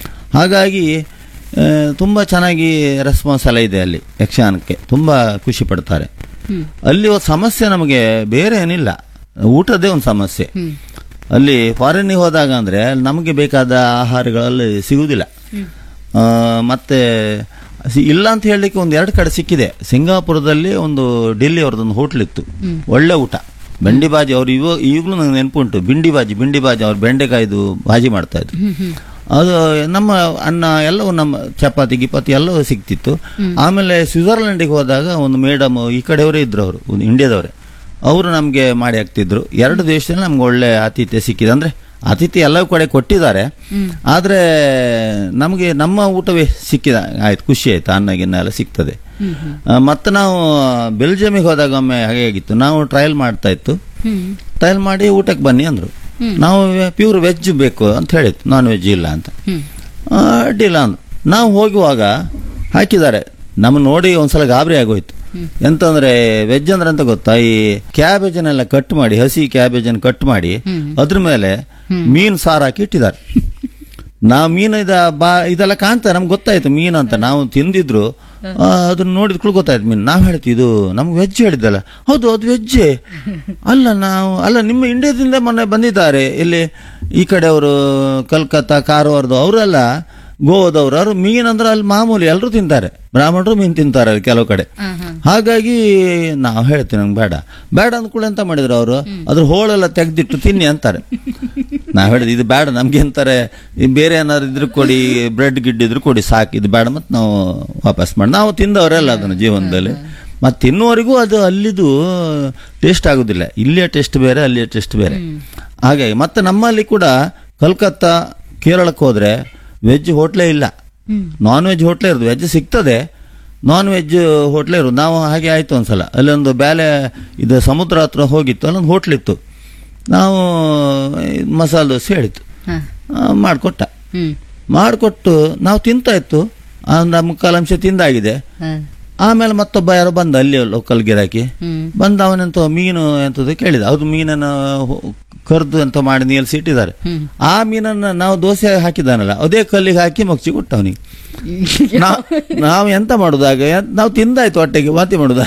ಹಾಗಾಗಿ ಆ, ತುಂಬಾ ಚೆನ್ನಾಗಿ ರೆಸ್ಪಾನ್ಸ್ ಎಲ್ಲ ಇದೆ ಅಲ್ಲಿ ಯಕ್ಷಗಾನಕ್ಕೆ ತುಂಬಾ ಖುಷಿ ಪಡ್ತಾರೆ ಹ್ಮ್ ಅಲ್ಲಿ ಒಂದು ಸಮಸ್ಯೆ ನಮಗೆ ಬೇರೆ ಏನಿಲ್ಲ ಊಟದೇ ಒಂದು ಸಮಸ್ಯೆ ಹ್ಮ್ ಅಲ್ಲಿ ಫಾರಿನ್ನಿಗೆ ಹೋದಾಗ ಅಂದ್ರೆ ನಮಗೆ ಬೇಕಾದ ಆಹಾರಗಳಲ್ಲಿ ಸಿಗುವುದಿಲ್ಲ ಆ, ಮತ್ತೆ ಸಿ- ಇಲ್ಲ ಅಂತ ಹೇಳಲಿಕ್ಕೆ ಒಂದು ಎರಡು ಕಡೆ ಸಿಕ್ಕಿದೆ ಸಿಂಗಾಪುರದಲ್ಲಿ ಒಂದು ಡೆಲ್ಲಿ ಅವ್ರದ್ದೊಂದು ಹೋಟ್ಲ್ ಇತ್ತು ಒಳ್ಳೆ ಊಟ ಬೆಂಡಿ ಬಾಜಿ ಅವ್ರು ಇವಾಗ ಈಗಲೂ ನಂಗೆ ನೆನಪುಂಟು ಬಿಂಡಿ ಬಾಜಿ ಬಿಂಡಿ ಬಾಜಿ ಅವ್ರು ಬೆಂಡೆಕಾಯ್ದು ಭಾಜಿ ಮಾಡ್ತಾ ಇದ್ರು ಅದು ನಮ್ಮ ಅನ್ನ ಎಲ್ಲವೂ ನಮ್ಮ ಚಪಾತಿ ಗಿಪಾತಿ ಎಲ್ಲವೂ ಸಿಕ್ತಿತ್ತು ಆಮೇಲೆ ಸ್ವಿಟ್ಜರ್ಲೆಂಡಿಗೆ ಹೋದಾಗ ಒಂದು ಮೇಡಮ್ ಈ ಕಡೆಯವರೇ ಇದ್ರು ಅವರು ಒಂದು ಇಂಡಿಯಾದವರೇ ಅವರು ನಮಗೆ ಮಾಡಿ ಹಾಕ್ತಿದ್ರು ಎರಡು ದೇಶದಲ್ಲಿ ನಮ್ಗೆ ಒಳ್ಳೆ ಆತಿಥ್ಯ ಸಿಕ್ಕಿದೆ ಅಂದ್ರೆ ಆತಿಥ್ಯ ಎಲ್ಲವೂ ಕಡೆ ಕೊಟ್ಟಿದ್ದಾರೆ ಆದ್ರೆ ನಮಗೆ ನಮ್ಮ ಊಟವೇ ಸಿಕ್ಕಿದ ಆಯ್ತು ಖುಷಿ ಆಯ್ತು ಅನ್ನ ಗಿನ್ನ ಎಲ್ಲ ಸಿಗ್ತದೆ ಆ, ಮತ್ತೆ ನಾವು ಬೆಲ್ಜಿಯಮಿಗೆ ಹೋದಾಗ ಒಮ್ಮೆ ಹಾಗೆ ಆಗಿತ್ತು ನಾವು ಟ್ರಯಲ್ ಮಾಡ್ತಾ ಇತ್ತು ಹ್ಮ್ ಟ್ರಯಲ್ ಮಾಡಿ ಊಟಕ್ಕೆ ಬನ್ನಿ ಅಂದ್ರು ನಾವು ಪ್ಯೂರ್ ವೆಜ್ ಬೇಕು ಅಂತ ಹೇಳಿತ್ತು ನಾನ್ ವೆಜ್ ಇಲ್ಲ ಅಂತ ಹ್ಮ್ ಆ, ಅಡ್ಡಿಲ್ಲ ಅಂದ್ರು ನಾವು ಹೋಗುವಾಗ ಹಾಕಿದ್ದಾರೆ ನಮ್ಮ ನೋಡಿ ಒಂದ್ಸಲ ಗಾಬರಿ ಆಗೋಯ್ತು ಎಂತಂದ್ರೆ ವೆಜ್ ಅಂದ್ರೆ ಅಂತ ಗೊತ್ತಾ ಈ ಕ್ಯಾಬೇಜನ್ನೆಲ್ಲ ಕಟ್ ಮಾಡಿ ಹಸಿ ಕ್ಯಾಬೇಜನ್ ಕಟ್ ಮಾಡಿ ಅದ್ರ ಮೇಲೆ ಮೀನ್ ಸಾರು ಹಾಕಿ ಇಟ್ಟಿದ್ದಾರೆ ನಾವು ಮೀನು ಇದ ಬಾ ಇದೆಲ್ಲ ಕಾಣ್ತಾ ನಮ್ಗೆ ಗೊತ್ತಾಯ್ತು ಮೀನು ಅಂತ ನಾವು ತಿಂದಿದ್ರು ಆ, ಅದನ್ನ ನೋಡಿದ ಕೂಡ ಗೊತ್ತಾಯ್ತು ಮೀನು ನಾವು ಹೇಳ್ತೀವಿ ಇದು ನಮ್ಗೆ ವೆಜ್ ಹೇಳಿದ್ದಲ್ಲ ಹೌದು ಅದು ವೆಜ್ಜೇ ಅಲ್ಲ ನಾವು ಅಲ್ಲ ನಿಮ್ಮ ಇಂಡಿಯಾದಿಂದ ಮೊನ್ನೆ ಬಂದಿದ್ದಾರೆ ಇಲ್ಲಿ ಈ ಕಡೆ ಅವರು ಕಲ್ಕತ್ತಾ ಕಾರವಾರದು ಅವರೆಲ್ಲ ಗೋವಾದವರು ಅವರು ಮೀನ್ ಅಂದ್ರೆ ಅಲ್ಲಿ ಮಾಮೂಲಿ ಎಲ್ಲರೂ ತಿಂತಾರೆ ಬ್ರಾಹ್ಮಣರು ಮೀನು ತಿಂತಾರೆ ಅಲ್ಲಿ ಕೆಲವು ಕಡೆ ಹಾಗಾಗಿ ನಾವು ಹೇಳ್ತೀವಿ ನಂಗೆ ಬೇಡ ಬೇಡ ಅಂದ್ಕೂಡ ಎಂತ ಮಾಡಿದ್ರು ಅವರು ಅದ್ರ ಹೋಳೆಲ್ಲ ತೆಗ್ದಿಟ್ಟು ತಿನ್ನಿ ಅಂತಾರೆ ನಾವು ಹೇಳಿದ್ವಿ ಇದು ಬೇಡ ನಮ್ಗೆ ಅಂತಾರೆ ಈ ಬೇರೆ ಏನಾದ್ರು ಇದ್ರು ಕೊಡಿ ಬ್ರೆಡ್ ಗಿಡ್ ಇದ್ರು ಕೊಡಿ ಸಾಕು ಇದು ಬೇಡ ಮತ್ತೆ ನಾವು ವಾಪಸ್ ಮಾಡಿ ನಾವು ತಿಂದವರೆಲ್ಲ ಅದನ್ನು ಜೀವನದಲ್ಲಿ ಮತ್ತೆ ತಿನ್ನುವವರೆಗೂ ಅದು ಅಲ್ಲಿದು ಟೇಸ್ಟ್ ಆಗುದಿಲ್ಲ ಇಲ್ಲಿಯ ಟೇಸ್ಟ್ ಬೇರೆ ಅಲ್ಲಿಯ ಟೇಸ್ಟ್ ಬೇರೆ ಹಾಗಾಗಿ ಮತ್ತೆ ನಮ್ಮಲ್ಲಿ ಕೂಡ ಕಲ್ಕತ್ತಾ ಕೇರಳಕ್ಕೆ ಹೋದ್ರೆ ವೆಜ್ ಹೋಟ್ಲೇ ಇಲ್ಲ ನಾನ್ ವೆಜ್ ಹೋಟ್ಲೇ ಇರೋದು ವೆಜ್ ಸಿಗ್ತದೆ ನಾನ್ ವೆಜ್ ಹೋಟ್ಲೇ ಇರೋದು ನಾವು ಹಾಗೆ ಆಯ್ತು ಒಂದ್ಸಲ ಅಲ್ಲೊಂದು ಬ್ಯಾಲೆ ಇದು ಸಮುದ್ರ ಹತ್ರ ಹೋಗಿತ್ತು ಅಲ್ಲೊಂದು ಹೋಟ್ಲ್ ಇತ್ತು ನಾವು ಮಸಾಲೆ ದೋಸೆ ಹೇಳಿತ್ತು ಹ. ಆ, ಮಾಡ್ಕೊಟ್ಟ ಹ್ಮ್ ಮಾಡಿಕೊಟ್ಟು ನಾವು ತಿಂತಾ ಇತ್ತು ಆ, ನಮ್ಮ ಮುಕ್ಕಾಲಂಶ ತಿಂದಾಗಿದೆ ಹ. ಆಮೇಲೆ ಮತ್ತೊಬ್ಬ ಯಾರೋ ಬಂದ ಅಲ್ಲಿ ಲೋಕಲ್ ಗಿರಾಕಿ ಹ್ಮ್ ಬಂದ ಅವನೆಂತ ಮೀನು ಎಂತದ್ದು ಕೇಳಿದ ಅದು ಮೀನನ್ನು ಕರ್ದು ಅಂತ ಮಾಡಿ ನಿಲ್ಸಿ ಇಟ್ಟಿದ್ದಾರೆ ಹ್ಮ್ ಆ ಮೀನನ್ನ ನಾವು ದೋಸೆ ಹಾಕಿದಾನಲ್ಲ ಅದೇ ಕಲ್ಲಿಗೆ ಹಾಕಿ ಮಗ್ಚಿ ಕೊಟ್ಟ ಅವನಿಗೆ ನಾವು ಎಂತ ಮಾಡುದಾಗ ನಾವು ತಿಂದಾಯ್ತು ಹೊಟ್ಟೆಗೆ ವಾಂತಿ ಮಾಡುದ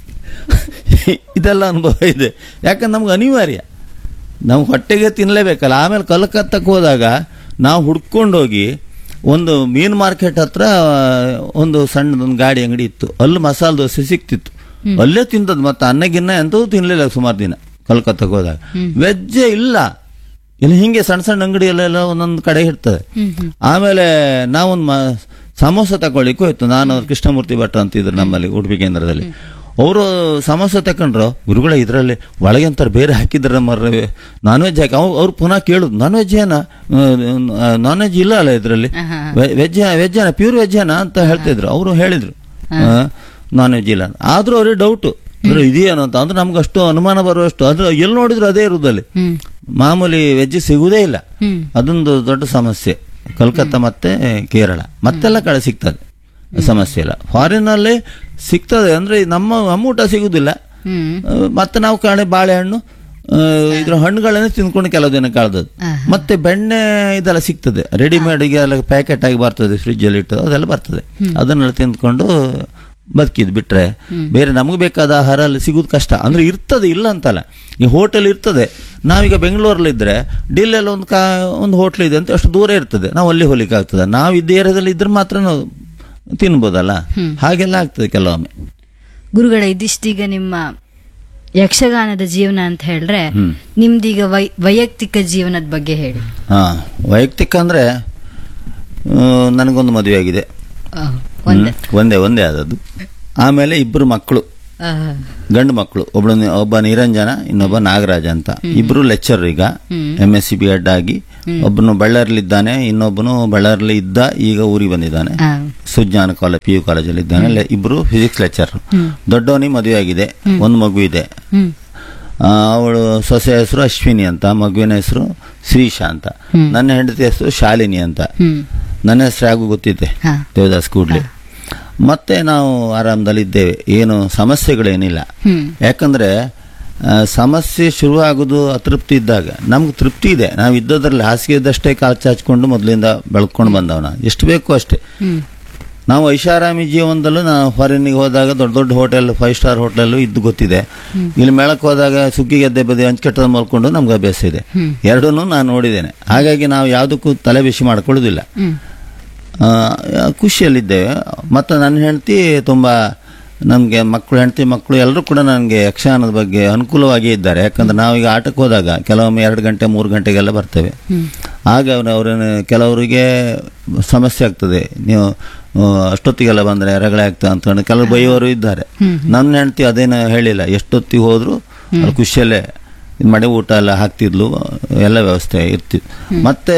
ಇದೆಲ್ಲ ಅನುಭವ ಇದೆ ಯಾಕಂದ್ರೆ ನಮ್ಗೆ ಅನಿವಾರ್ಯ ನಾವು ಹೊಟ್ಟೆಗೆ ತಿನ್ನಲೇಬೇಕಲ್ಲ ಆಮೇಲೆ ಕಲ್ಕತ್ತಕ್ಕೆ ಹೋದಾಗ ನಾವು ಹುಡ್ಕೊಂಡೋಗಿ ಒಂದು ಮೀನ್ ಮಾರ್ಕೆಟ್ ಹತ್ರ ಒಂದು ಸಣ್ಣದೊಂದು ಗಾಡಿ ಅಂಗಡಿ ಇತ್ತು ಅಲ್ಲಿ ಮಸಾಲೆ ದೋಸೆ ಸಿಕ್ತಿತ್ತು ಅಲ್ಲೇ ತಿಂದದ್ದು ಮತ್ತೆ ಅನ್ನ ಗಿನ್ನ ಎಂತದೂ ತಿನ್ಲಿಲ್ಲ ಸುಮಾರು ದಿನ ಕಲ್ಕತ್ತಕ್ಕೆ ಹೋದಾಗ ವೆಜ್ಜೇ ಇಲ್ಲ ಇಲ್ಲಿ ಹಿಂಗೆ ಸಣ್ಣ ಸಣ್ಣ ಅಂಗಡಿ ಎಲ್ಲ ಒಂದೊಂದು ಕಡೆ ಇರ್ತದೆ ಹ್ಮ್ ಹ್ಮ್ ಆಮೇಲೆ ನಾವೊಂದು ಮ ಸಮೋಸ ತಗೊಳ್ಳಿಕ್ಕೂ ಇತ್ತು ನಾನು ಅವ್ರು ಕೃಷ್ಣಮೂರ್ತಿ ಭಟ್ ಅಂತಿದ್ರು ನಮ್ಮಲ್ಲಿ ಉಡುಪಿ ಕೇಂದ್ರದಲ್ಲಿ ಅವರು ಸಮೋಸ ತಕೊಂಡ್ರು ಗುರುಗಳ ಇದರಲ್ಲಿ ಒಳಗೆ ಅಂತಾರೆ ಬೇರೆ ಹಾಕಿದ್ರೆ ಮರ್ರೆ ನಾನ್ ವೆಜ್ ಹಾಕಿ ಅವ್ರು ಅವ್ರು ಪುನಃ ಕೇಳುದು ನಾನ್ ವೆಜ್ ಏನ ನಾನ್ ವೆಜ್ ಇಲ್ಲ ಅಲ್ಲ ಇದರಲ್ಲಿ ಆಹಾ. ವೆಜ್ ವೆಜ್ ಏನ ಪ್ಯೂರ್ ವೆಜ್ ಏನ ಅಂತ ಹೇಳ್ತಿದ್ರು ಅವರು ಹೇಳಿದ್ರು ನಾನ್ ವೆಜ್ ಇಲ್ಲ ಆದ್ರೂ ಅವ್ರಿಗೆ ಡೌಟ್ ಅಂದ್ರೆ ಇದೇನು ಅಂತ ಅಂದ್ರೆ ನಮ್ಗೆ ಅಷ್ಟು ಅನುಮಾನ ಬರುವಷ್ಟು ಅಂದ್ರೆ ಎಲ್ಲಿ ನೋಡಿದ್ರು ಅದೇ ಇರುದಲ್ಲಿ ಹ್ಮ್ ಮಾಮೂಲಿ ವೆಜ್ ಸಿಗುವುದೇ ಇಲ್ಲ ಹ್ಮ್ ಅದೊಂದು ದೊಡ್ಡ ಸಮಸ್ಯೆ ಕಲ್ಕತ್ತಾ ಮತ್ತೆ ಕೇರಳ ಮತ್ತೆಲ್ಲ ಕಡೆ ಸಿಗ್ತದೆ ಸಮಸ್ಯೆ ಇಲ್ಲ ಫಾರಿನ್ ಅಲ್ಲಿ ಸಿಗ್ತದೆ ಅಂದ್ರೆ ನಮ್ಮ ನಮ್ಮ ಊಟ ಸಿಗುದಿಲ್ಲ ಹ್ಮ್ ಆ, ಮತ್ತೆ ನಾವು ಕಾಣೆ ಬಾಳೆಹಣ್ಣು ಆ, ಇದ್ರ ಹಣ್ಣುಗಳನ್ನೇ ತಿಂದ್ಕೊಂಡು ಕೆಲವು ದಿನ ಕಳೆದದ್ದು ಆಹಾ. ಮತ್ತೆ ಬೆಣ್ಣೆ ಇದೆಲ್ಲ ಸಿಗ್ತದೆ ರೆಡಿಮೇಡ್ ಎಲ್ಲ ಪ್ಯಾಕೆಟ್ ಆಗಿ ಬರ್ತದೆ ಫ್ರಿಜ್ ಅಲ್ಲಿ ಇಟ್ಟು ಅದೆಲ್ಲ ಬರ್ತದೆ ಅದನ್ನೆಲ್ಲ ತಿಂದ್ಕೊಂಡು ಬದುಕಿದ್ ಬಿಟ್ರೆ ಬೇರೆ ನಮಗೆ ಬೇಕಾದ ಆಹಾರ ಅಲ್ಲಿ ಸಿಗುದು ಕಷ್ಟ ಅಂದ್ರೆ ಇರ್ತದೆ ಇಲ್ಲ ಅಂತಲ್ಲ ಈ ಹೋಟೆಲ್ ಇರ್ತದೆ ನಾವೀಗ ಬೆಂಗಳೂರಲ್ಲಿ ಇದ್ರೆ ಡಿಲ್ಲಲ್ಲಿ ಒಂದು ಕಾ ಒಂದು ಹೋಟ್ಲ್ ಇದೆ ಅಂತ ಅಷ್ಟು ದೂರ ಇರ್ತದೆ ನಾವು ಅಲ್ಲಿ ಹೋಗ್ಲಿಕ್ಕೆ ಆಗ್ತದೆ ನಾವು ಇದ್ದ ಏರಿಯಾದಲ್ಲಿ ಇದ್ರೆ ಮಾತ್ರ ನಾವು ತಿನ್ಬೋದಲ್ಲ ಹಾಗೆಲ್ಲ ಆಗ್ತದೆ ಕೆಲವೊಮ್ಮೆ ಗುರುಗಳ ಇದಿಷ್ಟೀಗ ನಿಮ್ಮ ಯಕ್ಷಗಾನದ ಜೀವನ ಅಂತ ಹೇಳಿದ್ರೆ ಹ್ಮ್. ನಿಮ್ದೀಗ ವೈ ವೈಯಕ್ತಿಕ ಜೀವನದ ಬಗ್ಗೆ ಹೇಳಿ ಹಾ ವೈಯಕ್ತಿಕ ಅಂದ್ರೆ ಆ, ನನಗೊಂದು ಮದುವೆ ಆಗಿದೆ ಆ, ಒಂದೇ ಹ್ಮ್. ಒಂದೇ ಒಂದೇ ಆದದ್ದು ಆಮೇಲೆ ಇಬ್ಬರು ಮಕ್ಕಳು ಆ, ಗಂಡು ಮಕ್ಕಳು ಒಬ್ಳು ನಿ- ಒಬ್ಬ ನಿರಂಜನ ಇನ್ನೊಬ್ಬ ನಾಗರಾಜ ಅಂತ ಇಬ್ರು ಲೆಕ್ಚರ್ ಈಗ M S C B Ed ಆಗಿ ಒಬ್ಬನು ಬಳ್ಳಾರಿಲಿದ್ದಾನೆ ಇನ್ನೊಬ್ಬನು ಬಳ್ಳಾರಿಲಿ ಇದ್ದ ಈಗ ಊರಿಗೆ ಬಂದಿದ್ದಾನೆ ಹಾ. ಸುಜ್ಞಾನ ಕಾಲೇಜ್ ಪಿ ಯು ಕಾಲೇಜಲ್ಲಿ ಇದ್ದಾನೆ ಲೆ- ಇಬ್ರು ಫಿಸಿಕ್ಸ್ ಲೆಕ್ಚರ್ ದೊಡ್ಡವನಿಗೆ ಮದುವೆ ಆಗಿದೆ ಒಂದು ಮಗು ಇದೆ ಹ್ಮ್ ಆ, ಅವಳು ಸೊಸೆ ಹೆಸರು ಅಶ್ವಿನಿ ಅಂತ ಮಗುವಿನ ಹೆಸರು ಶ್ರೀಶಾ ಅಂತ ನನ್ನ ಹೆಂಡತಿ ಹೆಸರು ಶಾಲಿನಿ ಅಂತ ಹ್ಮ್ ನನ್ನ ಹೆಸರು ಯಾಗೂ ಗೊತ್ತಿದೆ ಹಾ. ದೇವದಾಸ್ ಕೂಡ್ಲಿ ಮತ್ತೆ ನಾವು ಆರಾಮದಲ್ಲಿದ್ದೇವೆ ಏನು ಸಮಸ್ಯೆಗಳೇನಿಲ್ಲ ಹ್ಮ್ ಯಾಕಂದ್ರೆ ಆ, ಸಮಸ್ಯೆ ಶುರುವಾಗೋದು ಅತೃಪ್ತಿ ಇದ್ದಾಗ ನಮ್ಗೆ ತೃಪ್ತಿ ಇದೆ ನಾವು ಇದ್ದದ್ರಲ್ಲಿ ಹಾಸಿಗೆ ಇದ್ದಷ್ಟೇ ಕಾಲು ಚಾಚ್ಕೊಂಡು ಮೊದಲಿಂದ ಬೆಳ್ಕೊಂಡು ಬಂದವನ ಎಷ್ಟು ಬೇಕು ಅಷ್ಟೇ ಹ್ಮ್ ನಾವು ಐಷಾರಾಮಿ ಜೀವನದಲ್ಲೂ ನಾವು ಫಾರಿನ್ಗೆ ಹೋದಾಗ ದೊಡ್ಡ ದೊಡ್ಡ ಹೋಟೆಲ್ ಫೈವ್ ಸ್ಟಾರ್ ಹೋಟೆಲ್ ಇದ್ದು ಗೊತ್ತಿದೆ ಇಲ್ಲಿ ಮೇಳಕ್ಕೆ ಹೋದಾಗ ಸುಗ್ಗಿ ಗೆದ್ದೆ ಬದಿ ಹಂಚ್ಕಟ್ಟದ ಮಲ್ಕೊಂಡು ನಮ್ಗೆ ಅಭ್ಯಾಸ ಇದೆ ಎರಡನ್ನೂ ನಾನು ನೋಡಿದ್ದೇನೆ ಹಾಗಾಗಿ ನಾವು ಯಾವುದಕ್ಕೂ ತಲೆ ಬಿಸಿ ಮಾಡ್ಕೊಳ್ಳೋದಿಲ್ಲ ಹ್ಮ್ ಆ, ಖುಷಿಯಲ್ಲಿದ್ದೇವೆ ಮತ್ತು ನನ್ನ ಹೆಂಡತಿ ತುಂಬ ನಮಗೆ ಮಕ್ಕಳು ಹೆಂಡತಿ ಮಕ್ಕಳು ಎಲ್ಲರೂ ಕೂಡ ನನಗೆ ಯಕ್ಷಗಾನದ ಬಗ್ಗೆ ಅನುಕೂಲವಾಗಿ ಇದ್ದಾರೆ ಯಾಕಂದ್ರೆ ನಾವೀಗ ಆಟಕ್ಕೆ ಹೋದಾಗ ಕೆಲವೊಮ್ಮೆ ಎರಡು ಗಂಟೆ ಮೂರು ಗಂಟೆಗೆಲ್ಲ ಬರ್ತೇವೆ ಆಗ ಅವ್ರು ಅವ್ರನ್ನ ಕೆಲವರಿಗೆ ಸಮಸ್ಯೆ ಆಗ್ತದೆ ನೀವು ಆ, ಅಷ್ಟೊತ್ತಿಗೆಲ್ಲ ಬಂದರೆ ರಗಳೆ ಆಗ್ತದೆ ಅಂತ ಕೆಲವರು ಬೈಯೋರು ಇದ್ದಾರೆ ನನ್ನ ಹೆಂಡತಿ ಅದೇನು ಹೇಳಿಲ್ಲ ಎಷ್ಟೊತ್ತಿಗೆ ಹೋದ್ರು ಅವ್ರು ಖುಷಿಯಲ್ಲೇ ಇದು ಮಾಡಿ ಊಟ ಎಲ್ಲ ಹಾಕ್ತಿದ್ಲು ಎಲ್ಲ ವ್ಯವಸ್ಥೆ ಇರ್ತಿತ್ತು ಮತ್ತೆ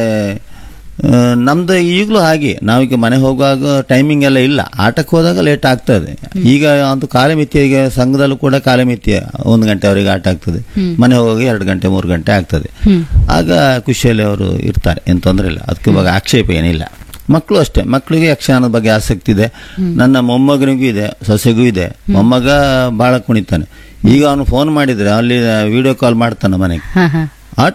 ಆ, ನಮ್ದು ಈಗಲೂ ಹಾಗೆ ನಾವೀಗ ಮನೆ ಹೋಗುವಾಗ ಟೈಮಿಂಗ್ ಎಲ್ಲ ಇಲ್ಲ ಆಟಕ್ಕೆ ಹೋದಾಗ ಲೇಟ್ ಆಗ್ತದೆ ಈಗ ಅಂತೂ ಕಾಲಮಿತಿ ಈಗ ಸಂಘದಲ್ಲೂ ಕೂಡ ಕಾಲಮಿತಿ ಒಂದು ಗಂಟೆವರೆಗೆ ಆಟ ಆಗ್ತದೆ ಮನೆ ಹೋಗುವಾಗ ಎರಡು ಗಂಟೆ ಮೂರು ಗಂಟೆ ಆಗ್ತದೆ ಆಗ ಖುಷಿಯಲ್ಲಿ ಅವರು ಇರ್ತಾರೆ ಏನು ತೊಂದರೆ ಇಲ್ಲ ಅದಕ್ಕೆ ಇವಾಗ ಆಕ್ಷೇಪ ಏನಿಲ್ಲ ಮಕ್ಕಳು ಅಷ್ಟೇ ಮಕ್ಕಳಿಗೆ ಯಕ್ಷಗಾನದ ಬಗ್ಗೆ ಆಸಕ್ತಿ ಇದೆ ನನ್ನ ಮೊಮ್ಮಗನಿಗೂ ಇದೆ ಸೊಸೆಗೂ ಇದೆ ಮೊಮ್ಮಗ ಬಹಳ ಕುಣಿತಾನೆ ಈಗ ಅವನು ಫೋನ್ ಮಾಡಿದ್ರೆ ಅಲ್ಲಿ ವಿಡಿಯೋ ಕಾಲ್ ಮಾಡ್ತಾನೆ ಮನೆಗೆ ಹಾ ಹಾ ಆಟ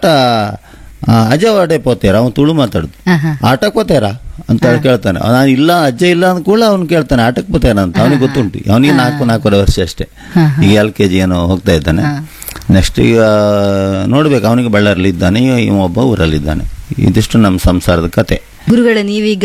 ಆ, ಅಜ್ಜ ವಾಡೆ ಪೋತೇರ ಅವನು ತುಳು ಮಾತಾಡುದು ಹಾ ಹಾ ಆಟಕ್ಕೆ ಪೋತೇರ ಅಂತ ಹೇಳಿ ಕೇಳ್ತಾನೆ ನಾನು ಇಲ್ಲ ಅಜ್ಜ ಇಲ್ಲ ಅಂದ ಕೂಡ ಅವ್ನು ಕೇಳ್ತಾನೆ ಆಟಕ್ಕೆ ಪೋತೇರ ಅಂತ ಅವನಿಗೆ ಗೊತ್ತುಂಟು ಅವನಿಗೆ ನಾಲ್ಕು ನಾಲ್ಕೂವರೆ ವರ್ಷ ಅಷ್ಟೇ ಈಗ ಎಲ್ ಕೆ ಜಿ ಏನೋ ಹೋಗ್ತಾ ಇದ್ದಾನೆ ನೆಕ್ಸ್ಟ್ ಈಗ ನೋಡ್ಬೇಕು ಅವನಿಗೆ ಬಳ್ಳಾರಲ್ಲಿ ಇದ್ದಾನೆ ಈಗ ಇವ ಒಬ್ಬ ಊರಲ್ಲಿದ್ದಾನೆ ಇದಿಷ್ಟು ನಮ್ಮ ಸಂಸಾರದ ಕತೆ ಗುರುಗಳ ನೀವೀಗ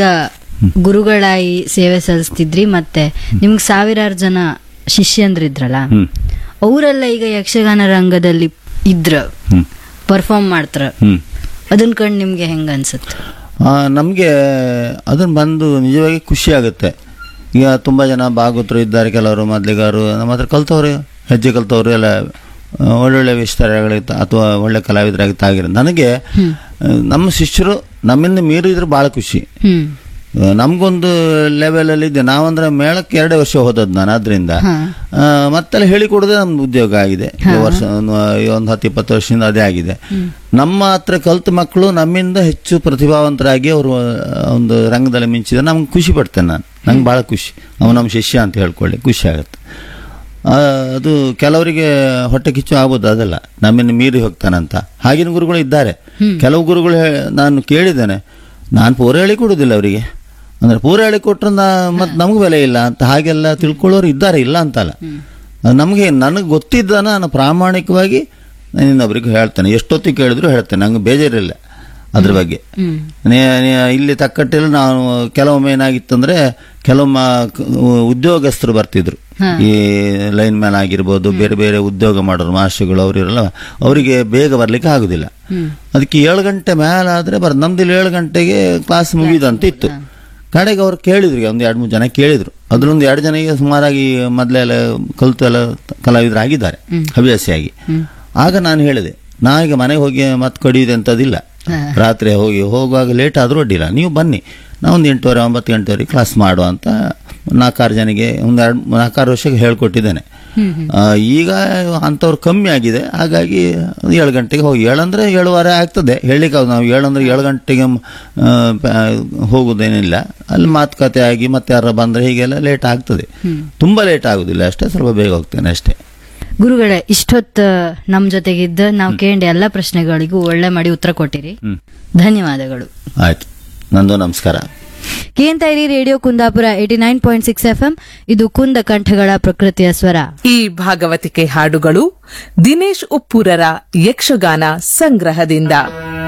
ಗುರುಗಳಾಗಿ ಸೇವೆ ಸಲ್ಲಿಸ್ತಿದ್ರಿ ಮತ್ತೆ ನಿಮ್ಗೆ ಸಾವಿರಾರು ಜನ ಶಿಷ್ಯಂದ್ರಿದ್ರಲ್ಲ ಹ್ಮ್ ಅವರೆಲ್ಲ ಈಗ ಯಕ್ಷಗಾನ ರಂಗದಲ್ಲಿ ಇದ್ರ ಹ್ಮ್ ಪರ್ಫಾರ್ಮ್ ಮಾಡ್ತಾರ ಹ್ಮ್ ಅದನ್ನ ಕಂಡು ನಿಮ್ಗೆ ಹೆಂಗ ಅನ್ಸುತ್ತೆ ನಮಗೆ ಅದನ್ನು ಬಂದು ನಿಜವಾಗಿ ಖುಷಿ ಆಗುತ್ತೆ ಈಗ ತುಂಬ ಜನ ಭಾಗವತರು ಇದ್ದಾರೆ ಕೆಲವರು ಮೊದಲಿಗಾರು ನಮ್ಮ ಹತ್ರ ಕಲ್ತವ್ರು ಹೆಜ್ಜೆ ಕಲ್ತವ್ರು ಎಲ್ಲ ಆ, ಒಳ್ಳೊಳ್ಳೆ ವಿಸ್ತಾರಗಳಿತ್ತ ಅಥವಾ ಒಳ್ಳೆ ಕಲಾವಿದರಾಗಿ ತಾಗಿರ ನನಗೆ ಆ, ನಮ್ಮ ಶಿಷ್ಯರು ನಮ್ಮಿಂದ ಮೀರಿದ್ರೆ ಭಾಳ ಖುಷಿ ಹ್ಮ್ ಆ, ನಮ್ಗೊಂದು ಲೆವೆಲಲ್ಲಿ ಇದೆ ನಾವಂದ್ರೆ ಮೇಳಕ್ಕೆ ಎರಡೇ ವರ್ಷ ಹೋದದ್ದು ನಾನು ಅದರಿಂದ ಮತ್ತೆಲ್ಲ ಹೇಳಿಕೊಡೋದೇ ನಮ್ದು ಉದ್ಯೋಗ ಆಗಿದೆ ಈ ವರ್ಷ ಒಂದು ಒಂದು ಹತ್ತು ಇಪ್ಪತ್ತು ವರ್ಷದಿಂದ ಅದೇ ಆಗಿದೆ ನಮ್ಮ ಹತ್ರ ಕಲ್ತ ಮಕ್ಕಳು ನಮ್ಮಿಂದ ಹೆಚ್ಚು ಪ್ರತಿಭಾವಂತರಾಗಿ ಅವರು ಒಂದು ರಂಗದಲ್ಲಿ ಮಿಂಚಿದ ನಮ್ಗೆ ಖುಷಿ ಪಡ್ತೇನೆ ನಾನು ನಂಗೆ ಭಾಳ ಖುಷಿ ಅವನು ನಮ್ಮ ಶಿಷ್ಯ ಅಂತ ಹೇಳ್ಕೊಳ್ಳಿ ಖುಷಿ ಆಗುತ್ತೆ ಆ, ಅದು ಕೆಲವರಿಗೆ ಹೊಟ್ಟೆ ಕಿಚ್ಚು ಆಗ್ಬೋದು ಅದಲ್ಲ ನಮ್ಮನ್ನು ಮೀರಿ ಹೋಗ್ತಾನಂತ ಹಾಗಿನ ಗುರುಗಳು ಇದ್ದಾರೆ ಕೆಲವು ಗುರುಗಳು ಹೇ- ನಾನು ಕೇಳಿದ್ದೇನೆ ನಾನು ಪೂರ ಹೇಳಿ ಕೊಡುದಿಲ್ಲ ಅವರಿಗೆ ಅಂದ್ರೆ ಪೂರ ಹೇಳಿ ಕೊಟ್ರೆ ನಾ ಮತ್ತೆ ನಮ್ಗೆ ಬೆಲೆ ಇಲ್ಲ ಅಂತ ಹಾಗೆಲ್ಲ ತಿಳ್ಕೊಳ್ಳೋರು ಇದ್ದಾರೆ ಇಲ್ಲ ಅಂತಲ್ಲ ಅದು ನಮಗೆ ನನಗೆ ಗೊತ್ತಿದ್ದ ನಾನು ಪ್ರಾಮಾಣಿಕವಾಗಿ ನಾನು ಇನ್ನೊಬ್ರಿಗೆ ಹೇಳ್ತೇನೆ ಎಷ್ಟೊತ್ತಿಗೆ ಕೇಳಿದ್ರು ಹೇಳ್ತೇನೆ ನಂಗೆ ಬೇಜಾರಿಲ್ಲ ಅದ್ರ ಬಗ್ಗೆ ಹ್ಮ್ ನೇ- ನೇ- ಇಲ್ಲಿ ತಕ್ಕಟ್ಟಿಲ್ಲ ನಾವು ಕೆಲವೊಮ್ಮೆ ಏನಾಗಿತ್ತಂದ್ರೆ ಕೆಲವೊಮ್ಮ ಕ- ಉದ್ಯೋಗಸ್ಥರು ಬರ್ತಿದ್ರು ಈ ಲೈನ್ ಮ್ಯಾನ್ ಆಗಿರ್ಬೋದು ಬೇರೆ ಬೇರೆ ಉದ್ಯೋಗ ಮಾಡೋರು ಮಾಸ್ಟರ್ಗಳು ಅವರಿರಲ್ಲ ಅವರಿಗೆ ಬೇಗ ಬರ್ಲಿಕ್ಕೆ ಆಗುದಿಲ್ಲ ಅದಕ್ಕೆ ಏಳು ಗಂಟೆ ಮೇಲಾದ್ರೆ ಬರ್ ನಮ್ದು ಇಲ್ಲಿ ಏಳು ಗಂಟೆಗೆ ಕ್ಲಾಸ್ ಮುಗಿದಂತ ಇತ್ತು ಕಡೆಗೆ ಅವ್ರು ಕೇಳಿದ್ರು ಈಗ ಒಂದು ಎರಡು ಮೂರು ಜನ ಕೇಳಿದ್ರು ಅದ್ರೊಂದು ಎರಡು ಜನಿಗೆ ಸುಮಾರಾಗಿ ಮೊದಲೆಲ್ಲ ಕಲಿತು ಎಲ್ಲ ಕಲಾವಿದರಾಗಿದ್ದಾರೆ ಹವ್ಯಾಸಿಯಾಗಿ ಆಗ ನಾನು ಹೇಳಿದೆ ನಾ ಈಗ ಮನೆಗೆ ಹೋಗಿ ಮತ್ತೆ ಕಡಿಯುದೆ ಅಂತದಿಲ್ಲ ರಾತ್ರಿ ಹೋಗಿ ಹೋಗುವಾಗ ಲೇಟ್ ಆದರೂ ಅಡ್ಡಿಲ್ಲ ನೀವು ಬನ್ನಿ ನಾವೊಂದು ಎಂಟೂವರೆ ಒಂಬತ್ತು ಗಂಟೆವರೆಗೆ ಕ್ಲಾಸ್ ಮಾಡುವ ಅಂತ ನಾಲ್ಕಾರು ಜನಿಗೆ ಒಂದು ಎರಡು ನಾಲ್ಕಾರು ವರ್ಷಕ್ಕೆ ಹೇಳ್ಕೊಟ್ಟಿದ್ದೇನೆ ಆ, ಈಗ ಅಂಥವ್ರು ಕಮ್ಮಿ ಆಗಿದೆ ಹಾಗಾಗಿ ಒಂದು ಏಳು ಗಂಟೆಗೆ ಹೋಗಿ ಏಳಂದ್ರೆ ಏಳುವರೆ ಆಗ್ತದೆ ಹೇಳಿಕ್ಕೆ ಹೌದು ನಾವು ಏಳಂದ್ರೆ ಏಳು ಗಂಟೆಗೆ ಮ್, ಆ, ಪ- ಹೋಗೋದೇನಿಲ್ಲ ಅಲ್ಲಿ ಮಾತುಕತೆ ಆಗಿ ಮತ್ತೆ ಯಾರು ಬಂದರೆ ಹೀಗೆಲ್ಲ ಲೇಟ್ ಆಗ್ತದೆ ತುಂಬ ಲೇಟ್ ಆಗೋದಿಲ್ಲ ಅಷ್ಟೇ ಸ್ವಲ್ಪ ಬೇಗ ಹೋಗ್ತೇನೆ ಅಷ್ಟೇ ಗುರುಗಳೇ ಇಷ್ಟೊತ್ತು ನಮ್ ಜೊತೆಗಿದ್ದ ನಾವು ಕೇಂದ್ರ ಎಲ್ಲ ಪ್ರಶ್ನೆಗಳಿಗೂ ಒಳ್ಳೆ ಮಾಡಿ ಉತ್ತರ ಕೊಟ್ಟಿರಿ ಹ್ಮ್. ಧನ್ಯವಾದಗಳು ಆಯ್ತು ನಂದು ನಮಸ್ಕಾರ ಕೇಂತ ಇರಿ radio Kundapura eighty nine point six F M ಇದು ಕುಂದ ಕಂಠಗಳ ಪ್ರಕೃತಿಯ ಸ್ವರ ಈ ಭಾಗವತಿಕೆ ಹಾಡುಗಳು ದಿನೇಶ್ ಉಪ್ಪೂರರ ಯಕ್ಷಗಾನ ಸಂಗ್ರಹದಿಂದ